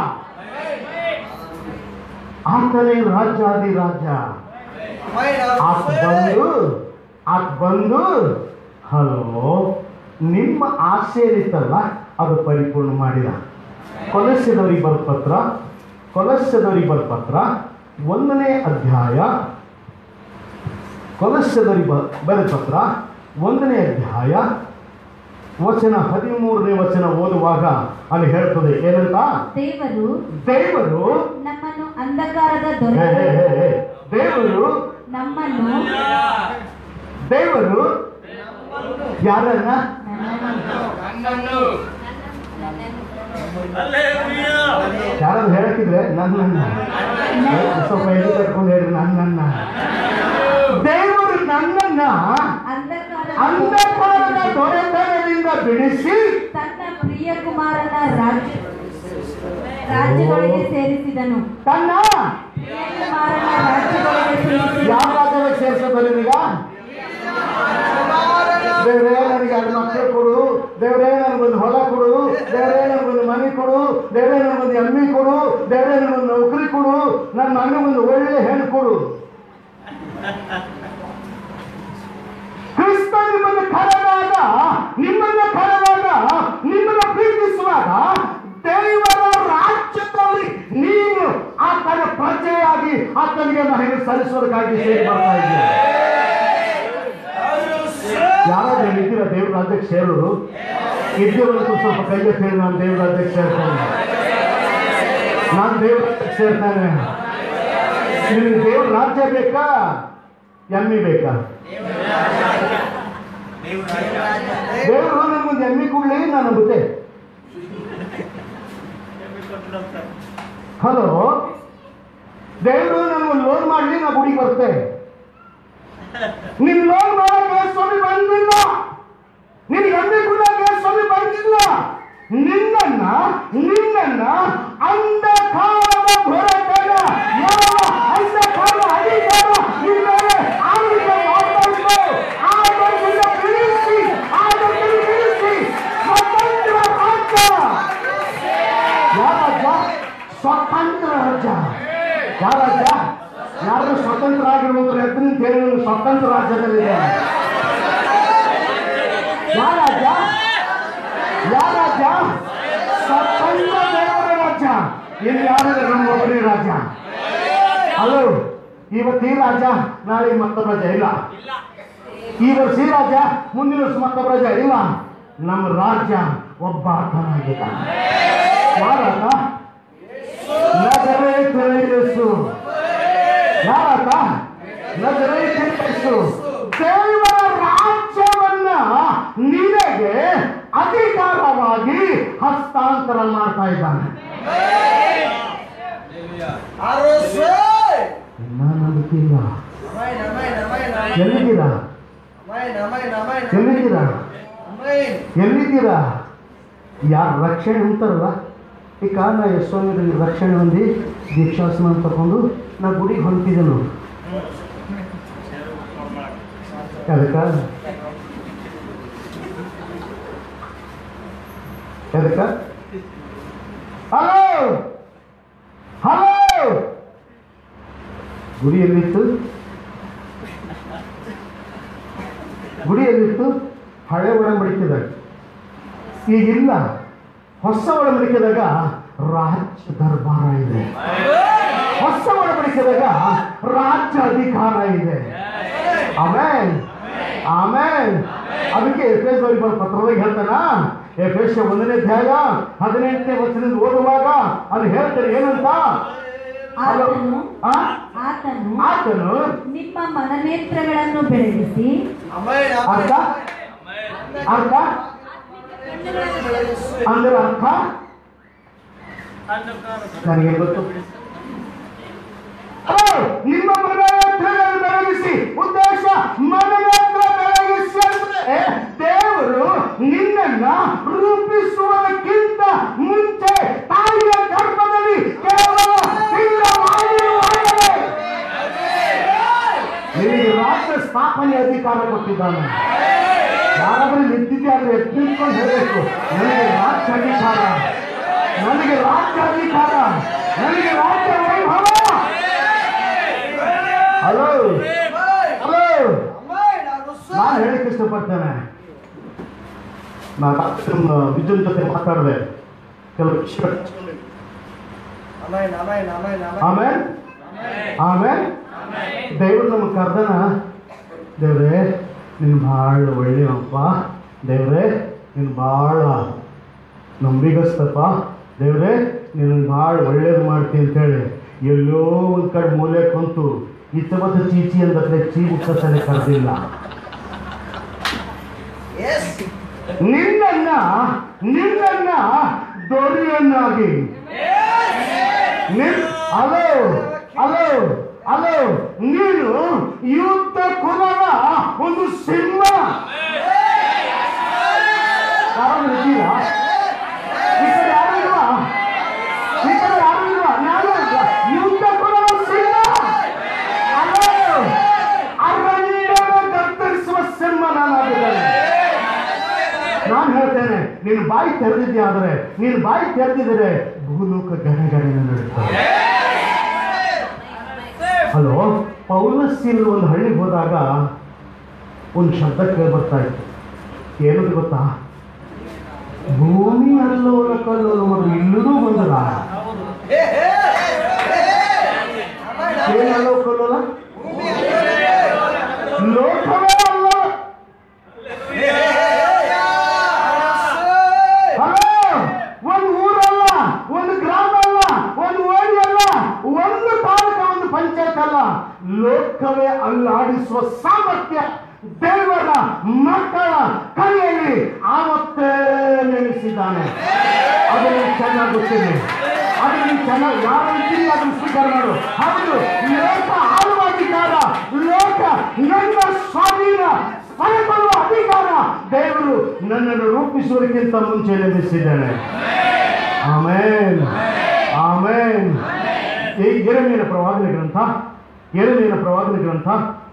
ಆತನೇ ರಾಜ್ಯಾದಿ ರಾಜ್ಯ ಆಮೇನ್ ಆತ ಬಂದು ಆತ ಬಂದು ಹಲೋ ನಿಮ್ಮ ಆಸೆ ಏನಿತ್ತಲ್ಲ ಅದು ಪರಿಪೂರ್ಣ ಮಾಡಿದ ಕೊಲಸ್ಯದವರಿಗೆ ಬರ ಪತ್ರ ಕೊಲಸ್ಯದವರಿಗೆ ಬರ ಪತ್ರ ಒಂದನೇ ಅಧ್ಯಾಯ ಕೊಲಸ್ಯದವರಿಗೆ ಬ ಬರೆದ ಪತ್ರ ಒಂದನೇ ಅಧ್ಯಾಯ ವಚನ ಹದಿಮೂರನೇ ವಚನ ಓದುವಾಗ ಅಲ್ಲಿ ಹೇಳ್ತದೆ ಏನಂತ ದೇವರು ದೇವರು ನಮ್ಮನ್ನು ಅಂಧಕಾರದ ಹೇ, ದೊರೆ ಹೇ, ಹೇ, ಹೇ. ದೇವರು ನಮ್ಮನ್ನು ದೇವರು ಯಾರನ್ನ ನನ್ನನ್ನು ಯಾರಾದ್ರು ಹೇಳಕ್ಕಿದ್ರೆ ನನ್ನನ್ನ ಸ್ವಲ್ಪ ಎಲ್ಲಿ ಕಟ್ಕೊಂಡು ಹೇಳ್ರಿ ನನ್ನನ್ನ ದೇವರು ನನ್ನನ್ನ ಅಂಧಕಾರದ ಅಂಧಕಾರದ ದೊರೆತನದಿಂದ ಬಿಡಿಸಿ ತನ್ನ ಪ್ರಿಯ ಕುಮಾರನ ರಾಜ್ಯ ರಾಜ್ಯಗಳಿಗೆ ಸೇರಿಸಿದನು ತನ್ನ ಪ್ರಿಯ ಕುಮಾರನ ರಾಜ್ಯಗಳಿಗೆ ಸೇರಿಸಿದನು ಯಾವ ರಾಜ್ಯಕ್ಕೆ ಸೇರಿಸೋದು ಈಗ ದೇವರೇ ನನಗೆ ಎರಡು ಮಕ್ಕಳು ಕೊಡು ದೇವರೇ ನನಗೊಂದು ಹೊಲ ಕೊಡು ದೇವರೇ ನನಗೊಂದು ಮನೆ ಕೊಡು ದೇವರೇ ನನಗೊಂದು ಎಮ್ಮೆ ಕೊಡು ದೇವರೇ ನನಗೊಂದು ನೌಕರಿ ಕೊಡು ನನ್ನ ಮಗನಿಗೊಂದು ಒಳ್ಳೆ ಹೆಣ್ಣು ಕೊಡು ಕ್ರಿಸ್ತ ನಿಮ್ಮನ್ನು ಕರೆದಾಗ ನಿಮ್ಮನ್ನ ಕರೆದಾಗ ನಿಮ್ಮನ್ನ ಪ್ರೀತಿಸುವಾಗ ದೇವರ ರಾಜ್ಯದಲ್ಲಿ ನೀನು ಆತನ ಪ್ರಜೆಯಾಗಿ ಆತನಿಗೆ ಮಹಿಮೆ ಸಲ್ಲಿಸೋದಕ್ಕಾಗಿ ಸೇರಿ ಬರ್ತಾ ಇದ್ದೀಯ ಯಾರಾದ್ರೂ ಇದ್ದೀರಾ ದೇವ್ರ ರಾಜ್ಯಕ್ಕೆ ಸೇರೋರು ಇದ್ದೀರಂತೂ ಸ್ವಲ್ಪ ಕೈ ಸೇರಿ ನಾನು ದೇವ್ರ ರಾಜ್ಯಕ್ಕೆ ಸೇರ್ತಾನೆ ನಾನು ದೇವ್ರ ರಾಜ್ಯಕ್ಕೆ ಸೇರ್ತಾನೆ ನಿಮಗೆ ದೇವ್ರ ರಾಜ್ಯ ಬೇಕಾ ಎಮ್ಮಿ ಬೇಕಾ ದೇವರು ನನ್ಗೊಂದು ಎಮ್ಮಿ ಕೊಡ್ಲಿ ನಾನು ನಂಬುತ್ತೆ ಹಲೋ ದೇವರು ನನಗೊಂದು ಲೋನ್ ಮಾಡಲಿ ನಾ ಗುಡಿಗೆ ಬರ್ತೆ ನಿನ್ ಲೋನ್ ಮಾಡಕ್ಕೆ ಸ್ವಾಮಿ ಬಂದಿಲ್ಲ ನಿನ್ ಎಮ್ಮೆ ಕೊಡಕ್ಕೆ ಸ್ವಾಮಿ ಬಂದಿಲ್ಲ ನಿನ್ನನ್ನ ನಿನ್ನನ್ನ ಅಂಧಕಾರದ ಹೊರತನ ಯಾವ ಅಂಧಕಾರ ಅಧಿಕಾರ ನಿನ್ನ ಮೇಲೆ ಆಳ್ವಿಕೆ ಮಾಡ್ತಾ ಇತ್ತು. ಆ ಸ್ವತಂತ್ರ ರಾಜ್ಯದಲ್ಲಿದ್ದಾನೆ ಯಾವ ರಾಜ್ಯ ಯಾವ ರಾಜ್ಯ ಸ್ವತಂತ್ರ ದೇವರ ರಾಜ್ಯ ಇಲ್ಲಿ ಯಾರಿದೆ ನಮ್ಮ ಒಬ್ಬರೇ ರಾಜ್ಯ ಹಲೋ ಇವತ್ತು ಈ ರಾಜ್ಯ ನಾಳೆ ಮತ್ತೊಬ್ಬ ರಾಜ್ಯ ಇಲ್ಲ ಈ ವರ್ಷ ಈ ರಾಜ್ಯ ಮುಂದಿನ ವರ್ಷ ಮತ್ತೊಬ್ಬ ರಾಜ್ಯ ಇಲ್ಲ ನಮ್ಮ ರಾಜ್ಯ ಒಬ್ಬ ಆತನಾಗಿದ್ದಾನೆ ಯಾರಾತ ನಜರೇತಿನ ಯೇಸು ಯಾರಾತ ನಜರೇತಿನ ಯೇಸು ದೇವರ ರಾಜ್ಯವನ್ನ ನಿನಗೆ ಅಧಿಕಾರವಾಗಿ ಹಸ್ತಾಂತರ ಮಾಡ್ತಾ ಇದ್ದಾನೆ Arose! ನಾನು ನಂಬಿಕೆಯಿಲ್ಲ Amen, amen, amen, amen. ಎಲ್ಲಿದ್ದೀರಾ Amen, amen, amen, amen. ಎಲ್ಲಿದ್ದೀರಾ Amen. ಎಲ್ಲಿದ್ದೀರಾ ಯಾರು ರಕ್ಷಣೆ ಅಂತಾರಲ್ಲ ಈ ಕಾರಣ ಯಶೋಮಿಗಳಿಗೆ ರಕ್ಷಣೆ ಹೊಂದಿ ದೀಕ್ಷಾಸನ ತಗೊಂಡು ನಾ ಗುಡಿಗೆ ಹೊಂಟಿದ್ದೆನು ಅದಕ್ಕ ಅದಕ್ಕ ಹಲೋ ಹಲೋ ಗುಡಿ ಎಲ್ಲಿತ್ತು ಗುಡಿ ಎಲ್ಲಿತ್ತು ಹಳೆ ಒಡಂಬಡಿಕೆದಾಗ ಈಗಿಲ್ಲ ಹೊಸ ಒಡಂಬಡಿಕೆದಾಗ ರಾಜ್ಯ ದರ್ಬಾರ ಇದೆ ಹೊಸ ಒಡಂಬಡಿಕೆದಾಗ ರಾಜ್ಯ ಅಧಿಕಾರ ಇದೆ ಆಮೇನ್ ಆಮೇನ್ ಅದಕ್ಕೆ ಎಫೆಸ್ ಬರೋ ಪತ್ರದಾಗ ಹೇಳ್ತಾನ ಎಫೆಸ್ ಒಂದನೇ ಅಧ್ಯಾಯ ಹದಿನೆಂಟನೇ ವರ್ಷದಿಂದ ಓದುವಾಗ ಅಲ್ಲಿ ಹೇಳ್ತಾರೆ ಏನಂತ ಹಲೋ ಆತನು ಆ? ಆತನು ಆತನು ನಿಮ್ಮ ಮನನೇತ್ರಗಳನ್ನು ಬೆಳಗಿಸಿ Amen, ಅರ್ಥ amen. ಅರ್ಥ ಅಂದ್ರೆ ಅರ್ಥ ನನಗೆ ಗೊತ್ತು ಓ, ನಿಮ್ಮ ಮನನೇತ್ರಗಳನ್ನು ಬೆಳಗಿಸಿ ಉದ್ದೇಶ ಮನನೇತ್ರ ಬೆಳಗಿಸಿ ಅಂದ್ರೆ ದೇವರು ನಿನ್ನನ್ನ ರೂಪಿಸುವುದಕ್ಕಿಂತ ಮುಂಚೆ ತಾಯಿಯ ಗರ್ಭದಲ್ಲಿ ಕೇವಲ ಸಿದ್ಧ ಮಾಡಿರುವಾಗಲೇ ನಿನಗೆ ರಾಜ್ಯ ಸ್ಥಾಪನೆ ಅಧಿಕಾರ ಕೊಟ್ಟಿದ್ದಾನೆ ಯಾರಾದ್ರೂ ನಿಂತಿದ್ಯಾದ್ರೆ ಎದ್ದು ನಿಂತ್ಕೊಂಡು ಹೇಳಬೇಕು ನನಗೆ ರಾಜ್ಯ ಅಧಿಕಾರ ನನಗೆ ರಾಜ್ಯ ಅಧಿಕಾರ ನನಗೆ ರಾಜ್ಯ ವೈಭವ ಹಲೋ ಹಲೋ Amen, Arose! ನಾನು ಹೇಳಕ್ಕೆ ಇಷ್ಟಪಡ್ತೇನೆ ನಾನು ವಿದ್ಯುತ್ ಜೊತೆ ಮಾತಾಡಿದೆ ಕೆಲವು ವಿಷಯ Amen, amen, amen, amen. ಆಮೇಲೆ ಆಮೇಲೆ ದೇವ್ರು ನಮಗೆ ಕರ್ದನ ದೇವ್ರೆ ನೀನು ಭಾಳ ಒಳ್ಳೆಯಪ್ಪ ದೇವ್ರೆ ನೀನು ಭಾಳ ನಂಬಿಗಸ್ತಪ್ಪ ದೇವ್ರೆ ನೀನು ಭಾಳ ಒಳ್ಳೇದು ಮಾಡ್ತೀನಿ ಅಂತೇಳಿ ಎಲ್ಲೋ ಒಂದು ಕಡೆ ಮೂಲೆ ಕುಂತು ಇತ್ತಬತ್ತ ಚೀಚಿ ಅಂದತ್ಲೆ ಚೀಚನೆ ಕರೆದಿಲ್ಲ Yes. ನಿನ್ನನ್ನ ನಿನ್ನನ್ನ ದೊರೆಯನ್ನಾಗಿ ನಿನ್ ಅಲೋ ಅಲೋ ಅಲೋ ನೀನು ಯುದ್ಧ ಕುಲದ ಒಂದು ಸಿಂಹ ಯಾರಾದ್ರೂ ಇದ್ದೀರಾ? ಈ ಕಡೆ ಯಾರು ಇಲ್ವಾ? ಈ ಕಡೆ ಯಾರು ಇಲ್ವಾ? ನಾನು ಯುದ್ಧ ಕುಲದ ಸಿಂಹ ಅಲೋ ಅರಣ್ಯನ ಕತ್ತರಿಸುವ ಸಿಂಹ ನಾನಾಗಿದ್ದೇನೆ ನಾನು ಹೇಳ್ತೇನೆ ನೀನು ಬಾಯಿ ತೆರೆದಿದ್ಯಾ ಆದರೆ ನೀನು ಬಾಯಿ ತೆರೆದಿದ್ದರೆ ಭೂಲೋಕ ಗಣಗಣನೆ ನಡುತ್ತದೆ ಹಲೋ ಪೌಲಸ್ಸಿನ ಒಂದು ಹಳ್ಳಿಗೆ ಹೋದಾಗ ಒಂದು ಶಬ್ದ ಕೇಳಿ ಬರ್ತಾ ಇತ್ತು ಏನದು ಗೊತ್ತಾ ಭೂಮಿ ಅಲ್ಲೋಲ ಕಲ್ಲೋಲ ಮತ್ತು ಇಲ್ಲೂ ಬಂದದ Hey, hey, hey. Amen, amen. ಏನಲ್ಲೋ ಕಲ್ಲೋಲ Bhumi Arose! ಲೋಕವೇ ಅಲ್ಲ ಹಲೋ ಒಂದು ಊರಲ್ಲ ಒಂದು ಗ್ರಾಮ ಅಲ್ಲ ಒಂದು ಓಣಿ ಅಲ್ಲ ಒಂದು ತಾಲೂಕ ಒಂದು ಪಂಚಾಯತ್ ಅಲ್ಲ ಲೋಕವೇ ಅಲ್ಲಾಡಿಸುವ ಸಾಮರ್ಥ್ಯ ದೇವರ ಮಕ್ಕಳ ಕೈಯಲ್ಲಿ ಆವತ್ತೇ ನೆನೆಸಿದ್ದಾನೆ ಅದು ನಿಮ್ಗೆ ಚೆನ್ನಾಗಿ ಗೊತ್ತಿದೆ ಅದು ನಿಮ್ಗೆ ಚೆನ್ನಾಗಿ ಯಾರು ಅಂತೀರಿ ಅದನ್ನು ಸ್ವೀಕಾರ ಮಾಡು ಹೌದು ಲೋಕ ಆಳುವ ಅಧಿಕಾರ ಲೋಕ ನನ್ನ ಸ್ವಾಧೀನ ಪಡೆದುಕೊಳ್ಳುವ ಅಧಿಕಾರ ದೇವರು ನನ್ನನ್ನು ರೂಪಿಸುವುದಕ್ಕಿಂತ ಮುಂಚೆ ನೆನೆಸಿದ್ದಾನೆ ಆಮೇನ್ ಆಮೇನ್ ಈ ಎರಡನೆಯ ಪ್ರವಾದನೆ ಗ್ರಂಥ ಎರಡನೆಯ ಪ್ರವಾದನೆ ಗ್ರಂಥ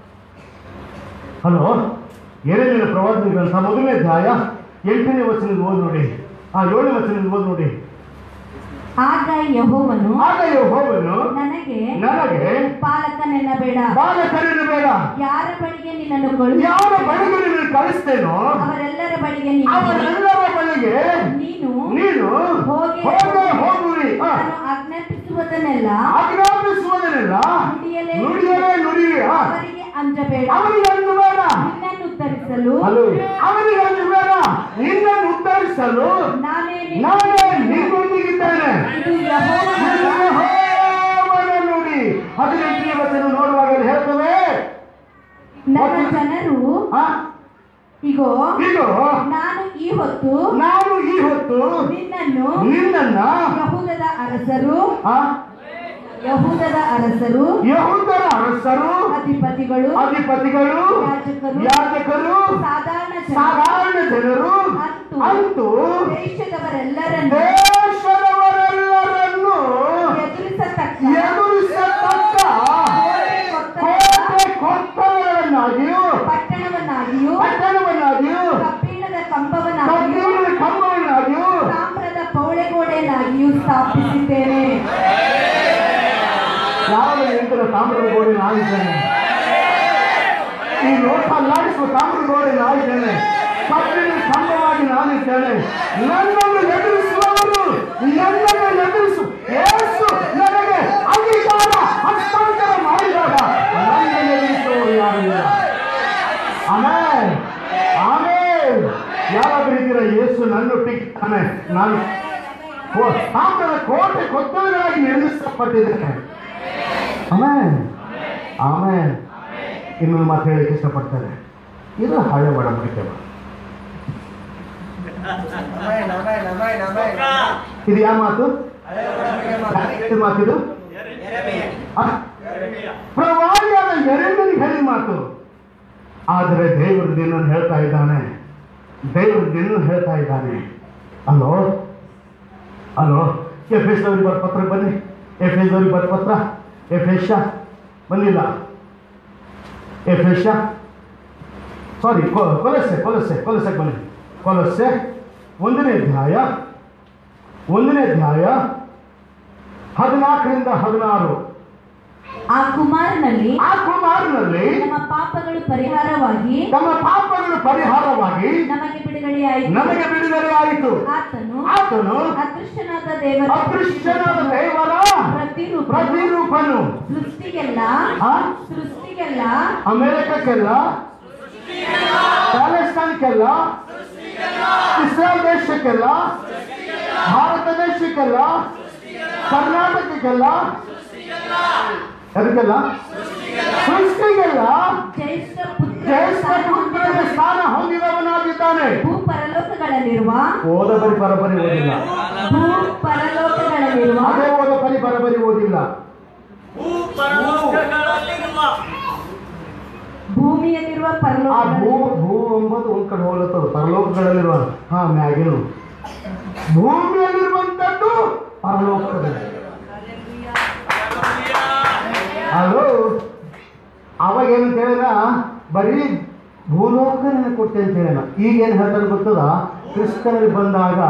ಹಲೋ ಎರಡನೆಯ ಪ್ರವಾದನೆ ಗ್ರಂಥ ಮೊದಲನೇ ಅಧ್ಯಾಯ ಎಂಟನೇ ವಚನದ ಓದಿ ನೋಡಿ ಆ ಏಳನೇ ವಚನದ ಓದಿ ನೋಡಿ ಆಗ ಯೆಹೋವನು ಆಗ ಯೆಹೋವನು ನನಗೆ ನನಗೆ ಪಾಲಕನೆನ್ನಬೇಡ ಬಾಲಕರನ್ನು ಬೇಡ ಯಾರ ಬಳಿಗೆ ನಿನ್ನನ್ನು ಕಳುಹಿಸಿ ಯಾವ ಬಳಿಗೆ ನೀನು ಕಳಿಸ್ತೇನೋ ಅವರೆಲ್ಲರ ಬಳಿಗೆ ನೀನು ಅವರೆಲ್ಲರ ಬಳಿಗೆ ನೀನು ನೀನು ಹೋಗಿ ಹೋಗೇ ಹೋಗುವಿ ಹ. ನಾನು ಆಜ್ಞಾಪಿಸುವುದನ್ನೆಲ್ಲ ಆಜ್ಞಾಪಿಸುವುದನ್ನೆಲ್ಲ ನುಡಿಯಲೇ ನುಡಿಯಲೇ ನುಡಿಯ ಅವರಿಗೆ ಅಂಜಬೇಡ ಅವರಿಗೆ ಅಂದು ಬೇಡ ನಿನ್ನನ್ನು ಉತ್ತರಿಸಲು ಹಲೋ ಅವರಿಗೆ ಅಂದು ಬೇಡ ನಿನ್ನನ್ನು ಉತ್ತರಿಸಲು ನಾನೇ ನಿನ್ನ- ನಾನೇ ನಿನ್ನೊಂದಿಗಿದ್ದೇನೆ ಇದು ಯೆಹೋವನ ಯೆಹೋವನ ನುಡಿ ಹದಿನೆಂಟನೇ ವಚನ ನೋಡುವಾಗ ಅಲ್ಲಿ ಹೇಳ್ತದೆ ನನ್ನ ಜನರು ಆ, ಇಗೋ ಇದು ನಾನು ಈ ಹೊತ್ತು ನಾನು ಈ ಹೊತ್ತು ನಿನ್ನನ್ನು ನಿನ್ನನ್ನ ಯಹೂದದ ಅರಸರು ಆ, ಯಹೂದದ ಅರಸರು ಯಹೂದರ ಅರಸರು ಅಧಿಪತಿಗಳು ಅಧಿಪತಿಗಳು ಯಾಜಕರು ಯಾಜಕರು ಸಾಧಾರಣ ಜನರು ಸಾಧಾರಣ ಜನರು ಅಂತೂ ಅಂತೂ ದೇಶದವರೆಲ್ಲರನ್ನು ದೇಶದವರೆಲ್ಲರನ್ನು ಎದುರಿಸತಕ್ಕ ಎದುರಿಸತಕ್ಕ ಕೋಟೆ ಕೊತ್ತಲಗಳನ್ನಾಗಿಯೂ ಪಟ್ಟಣವನ್ನಾಗಿಯೂ ಪಟ್ಟಣವನ್ನಾಗಿಯೂ ಕಬ್ಬಿಣದ ಕಂಬವನ್ನಾಗಿಯೂ ಕಬ್ಬಿಣದ ಕಂಬವನ್ನಾಗಿಯೂ ತಾಮ್ರದ ಪೌಳೆಗೋಡೆಯನ್ನಾಗಿಯೂ ಸ್ಥಾಪಿಸಿದ್ದೇನೆ ಯಾವ ನಿಂತರ ತಾಮ್ರದ ಗೋಡೆ ನಾನಿದ್ದೇನೆ ಈ ಲೋಕ ಅಲ್ಲಾಡಿಸುವ ತಾಮ್ರದ ಗೋಡೆ ನಾನಿದ್ದೇನೆ ಕಬ್ಬಿಣ ಕಂಬವಾಗಿ ನಾನಿದ್ದೇನೆ ನನ್ನನ್ನು ಎದುರಿಸುವವರು ನನ್ನನ್ನು ಎದುರಿಸು ಏಸು ನನಗೆ ಅಧಿಕಾರ ಹಸ್ತಾಂತರ ಮಾಡಿದಾಗ ನನ್ನನ್ನು ಎದುರಿಸುವವರು ಯಾರು ಇಲ್ಲ ಆಮೇಲೆ ಆಮೇಲೆ ಯಾರಾದ್ರೂ ಇದ್ದೀರಾ ಯೇಸು ನನ್ನೊಟ್ಟಿಗಿದ್ದಾನೆ ನಾನು ಕೋ- ತಾಮ್ರದ ಕೋಟೆ ಕೊತ್ತಲುಗಳಾಗಿ ನಿರ್ಮಿಸಲ್ಪಟ್ಟಿದ್ದೇನೆ ಆಮೇಲೆ ಆಮೇಲೆ ಇನ್ನೊಂದು ಮಾತು ಹೇಳಕ್ಕೆ ಇಷ್ಟಪಡ್ತಾರೆ ಇದು ಹಳೆ ಒಡಂಬಡಿಕೆ ಅಮೈನ್ ಅಮೈನ್ ಅಮೈನ್ ಅಮೈನ್ ಇದು ಯಾವ ಮಾತು ಹಳೆ ಒಡಂಬಡಿಕೆ ಮಾತು. ಯಾವ ಮಾತಿದು ಆ? ಪ್ರವಾದಿಯಾದ ಎರಡನಿಗೆ ಹೇಳಿದ ಮಾತು ಆದರೆ ದೇವರು ನಿನ್ನನ್ನು ಹೇಳ್ತಾ ಇದ್ದಾನೆ ದೇವರು ನಿನ್ನನ್ನು ಹೇಳ್ತಾ ಇದ್ದಾನೆ ಅಲ್ಲೋ ಅಲ್ಲೋ ಎಫ್ ಎಸ್ ಅವ್ರಿಗೆ ಬರ ಪತ್ರ ಬನ್ನಿ ಎಫ್ ಎಸ್ ಅವ್ರಿಗೆ ಬರ ಪತ್ರ ಎಫ್ ಎಸ್ ಬಂದಿಲ್ಲ ಎಫ್ ಎಸ್ ಸಾರಿ ಕೊಲಸೆ ಕೊಲಸೆ ಕೊಲಸೆ ಬನ್ನಿ ಕೊಲಸೆ ಒಂದನೇ ಅಧ್ಯಾಯ ಒಂದನೇ ಅಧ್ಯಾಯ ಹದಿನಾಲ್ಕರಿಂದ ಹದಿನಾರು ಆ ಕುಮಾರನಲ್ಲಿ ಆ ಕುಮಾರನಲ್ಲಿ ನಮ್ಮ ಪಾಪಗಳು ಪರಿಹಾರವಾಗಿ ತಮ್ಮ ಪಾಪಗಳು ಪರಿಹಾರವಾಗಿ ನಮಗೆ ಬಿಡುಗಡೆಯಾಯಿತು ನಮಗೆ ಬಿಡುಗಡೆ ಆಯಿತು ಆತನು ಆತನು ಅದೃಶ್ಯನಾದ ದೇವರ ಅದೃಶ್ಯನಾದ ದೇವರ ಪ್ರತಿರೂಪ ಪ್ರತಿರೂಪನು ಸೃಷ್ಟಿಗೆಲ್ಲ ಆ? ಸೃಷ್ಟಿಗೆಲ್ಲ ಅಮೆರಿಕಕ್ಕೆಲ್ಲ ಪ್ಯಾಲೆಸ್ಟೈನ್ಗೆಲ್ಲ ಇಸ್ರೇಲ್ ದೇಶಕ್ಕೆಲ್ಲ ಭಾರತ ದೇಶಕ್ಕೆಲ್ಲ ಕರ್ನಾಟಕಕ್ಕೆಲ್ಲ ಅದಕ್ಕೆಲ್ಲ ಸೃಷ್ಟಿಗೆಲ್ಲ ಜ್ಯೇಷ್ಠ ಪುತ್ರ ಜ್ಯೇಷ್ಠ ಪುತ್ರನ ಸ್ಥಾನ ಹೊಂದಿದವನಾಗಿದ್ದಾನೆ ಭೂ ಪರಲೋಕಗಳಲ್ಲಿರುವ ಓದ ಬರಿ ಬರಬರಿ ಓದಿಲ್ಲ ಭೂ ಪರಲೋಕಗಳಲ್ಲಿರುವ ಅದೇ ಓದ ಬರಿ ಬರಬರಿ ಓದಿಲ್ಲ ಭೂಮಿಯಲ್ಲಿರುವ ಆ ಪರಲೋಕ ಭೂ ಭೂ ಎಂಬುದು ಒಂದ್ ಕಡೆ ಹೋಗ್ಲತ್ತದ ಪರಲೋಕಗಳಲ್ಲಿರುವ ಹಾ ಮ್ಯಾಗಿನು ಭೂಮಿಯಲ್ಲಿರುವಂತದ್ದು ಪರಲೋಕದಲ್ಲಿ ಹಲೋ ಅವಾಗ ಏನಂತ ಹೇಳಿದ ಬರೀ ಭೂಲೋಕ ನನಗೆ ಕೊಟ್ಟೆ ಅಂತ ಹೇಳಿದ ಈಗ ಏನು ಹೇಳ್ತಾರೆ ಗೊತ್ತದ ಕ್ರಿಸ್ತನಲ್ಲಿ ಬಂದಾಗ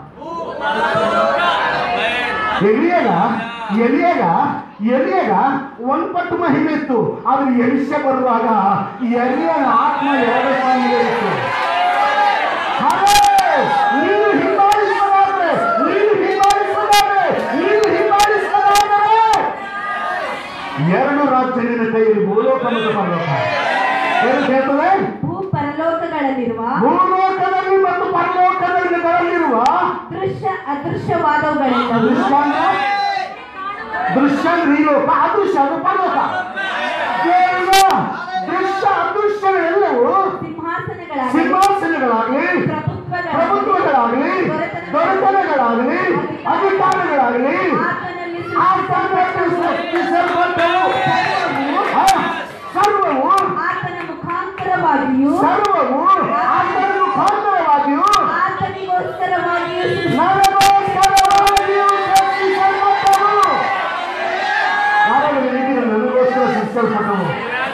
ಎಲಿಯಾಗ ಎಲಿಯಾಗ ಎಲಿಯಾಗ ಒಂದ್ ಪಟ್ಟು ಮಹಿಮೆ ಇತ್ತು ಆದ್ರೆ ಎಲಿಶ ಬರುವಾಗ ಎಲಿಯನ ಆತ್ಮ ಎರಡು ಸಾವಿರ ಇತ್ತು ಹಲೋ, ನೀನು ಹಿಂಬಾಲಿಸುವುದಾದ್ರೆ ನೀನು ಹಿಂಬಾಲಿಸುವುದಾದ್ರೆ ನೀನು ಹಿಂಬಾಲಿಸುವುದಾದರೆ ಎರಡು ರಾಜ್ಯ ನಿನ್ನ ಕೈಯಲ್ಲಿ ಭೂಲೋಕ ಮತ್ತು ಪರಲೋಕ ಏನು ಹೇಳ್ತದೆ ಭೂ ಪರಲೋಕಗಳಲ್ಲಿರುವ ಭೂಲೋಕದಲ್ಲಿ ಮತ್ತು ಪರಲೋಕದಲ್ಲಿರುವ ದೃಶ್ಯ ಅದೃಶ್ಯವಾದವುಗಳೆಲ್ಲವೂ ದೃಶ್ಯ ಅಂದ್ರೆ ದೃಶ್ಯ ಅಂದ್ರೆ ಈ ಲೋಕ ಅದೃಶ್ಯ ಅದು ಪರಲೋಕ ಕೇವಲ ದೃಶ್ಯ ಅದೃಶ್ಯಗಳೆಲ್ಲವೂ ಸಿಂಹಾಸನಗಳಾಗಲಿ ಸಿಂಹಾಸನಗಳಾಗಲಿ ಪ್ರಭುತ್ವಗಳಾಗಲಿ ಪ್ರಭುತ್ವಗಳಾಗಲಿ ದೊರೆತನಗಳಾಗಲಿ ಅಧಿಕಾರಗಳಾಗಲಿ ಆತನಲ್ಲಿ ಆ ಸರ್ವಕ್ಕೂ ಸೃಷ್ಟಿಸಲ್ಪಟ್ಟವು. ಆ, ಸರ್ವವು ಆತನ ಮುಖಾಂತರವಾಗಿಯೂ ಸರ್ವವು ಆತನ ಮುಖಾಂತರವಾಗಿಯೂ ಆತನಿಗೋಸ್ಕರವಾಗಿಯೂ ನನಗೋಸ್ಕರವಾಗಿಯೂ ಸೃಷ್ಟಿಸಲ್ಪಟ್ಟವು. ಯಾರಾದರೂ ಹೇಳಿದ್ದೀರಾ, ನನಗೋಸ್ಕರ ಸೃಷ್ಟಿಸಲ್ಪಟ್ಟವು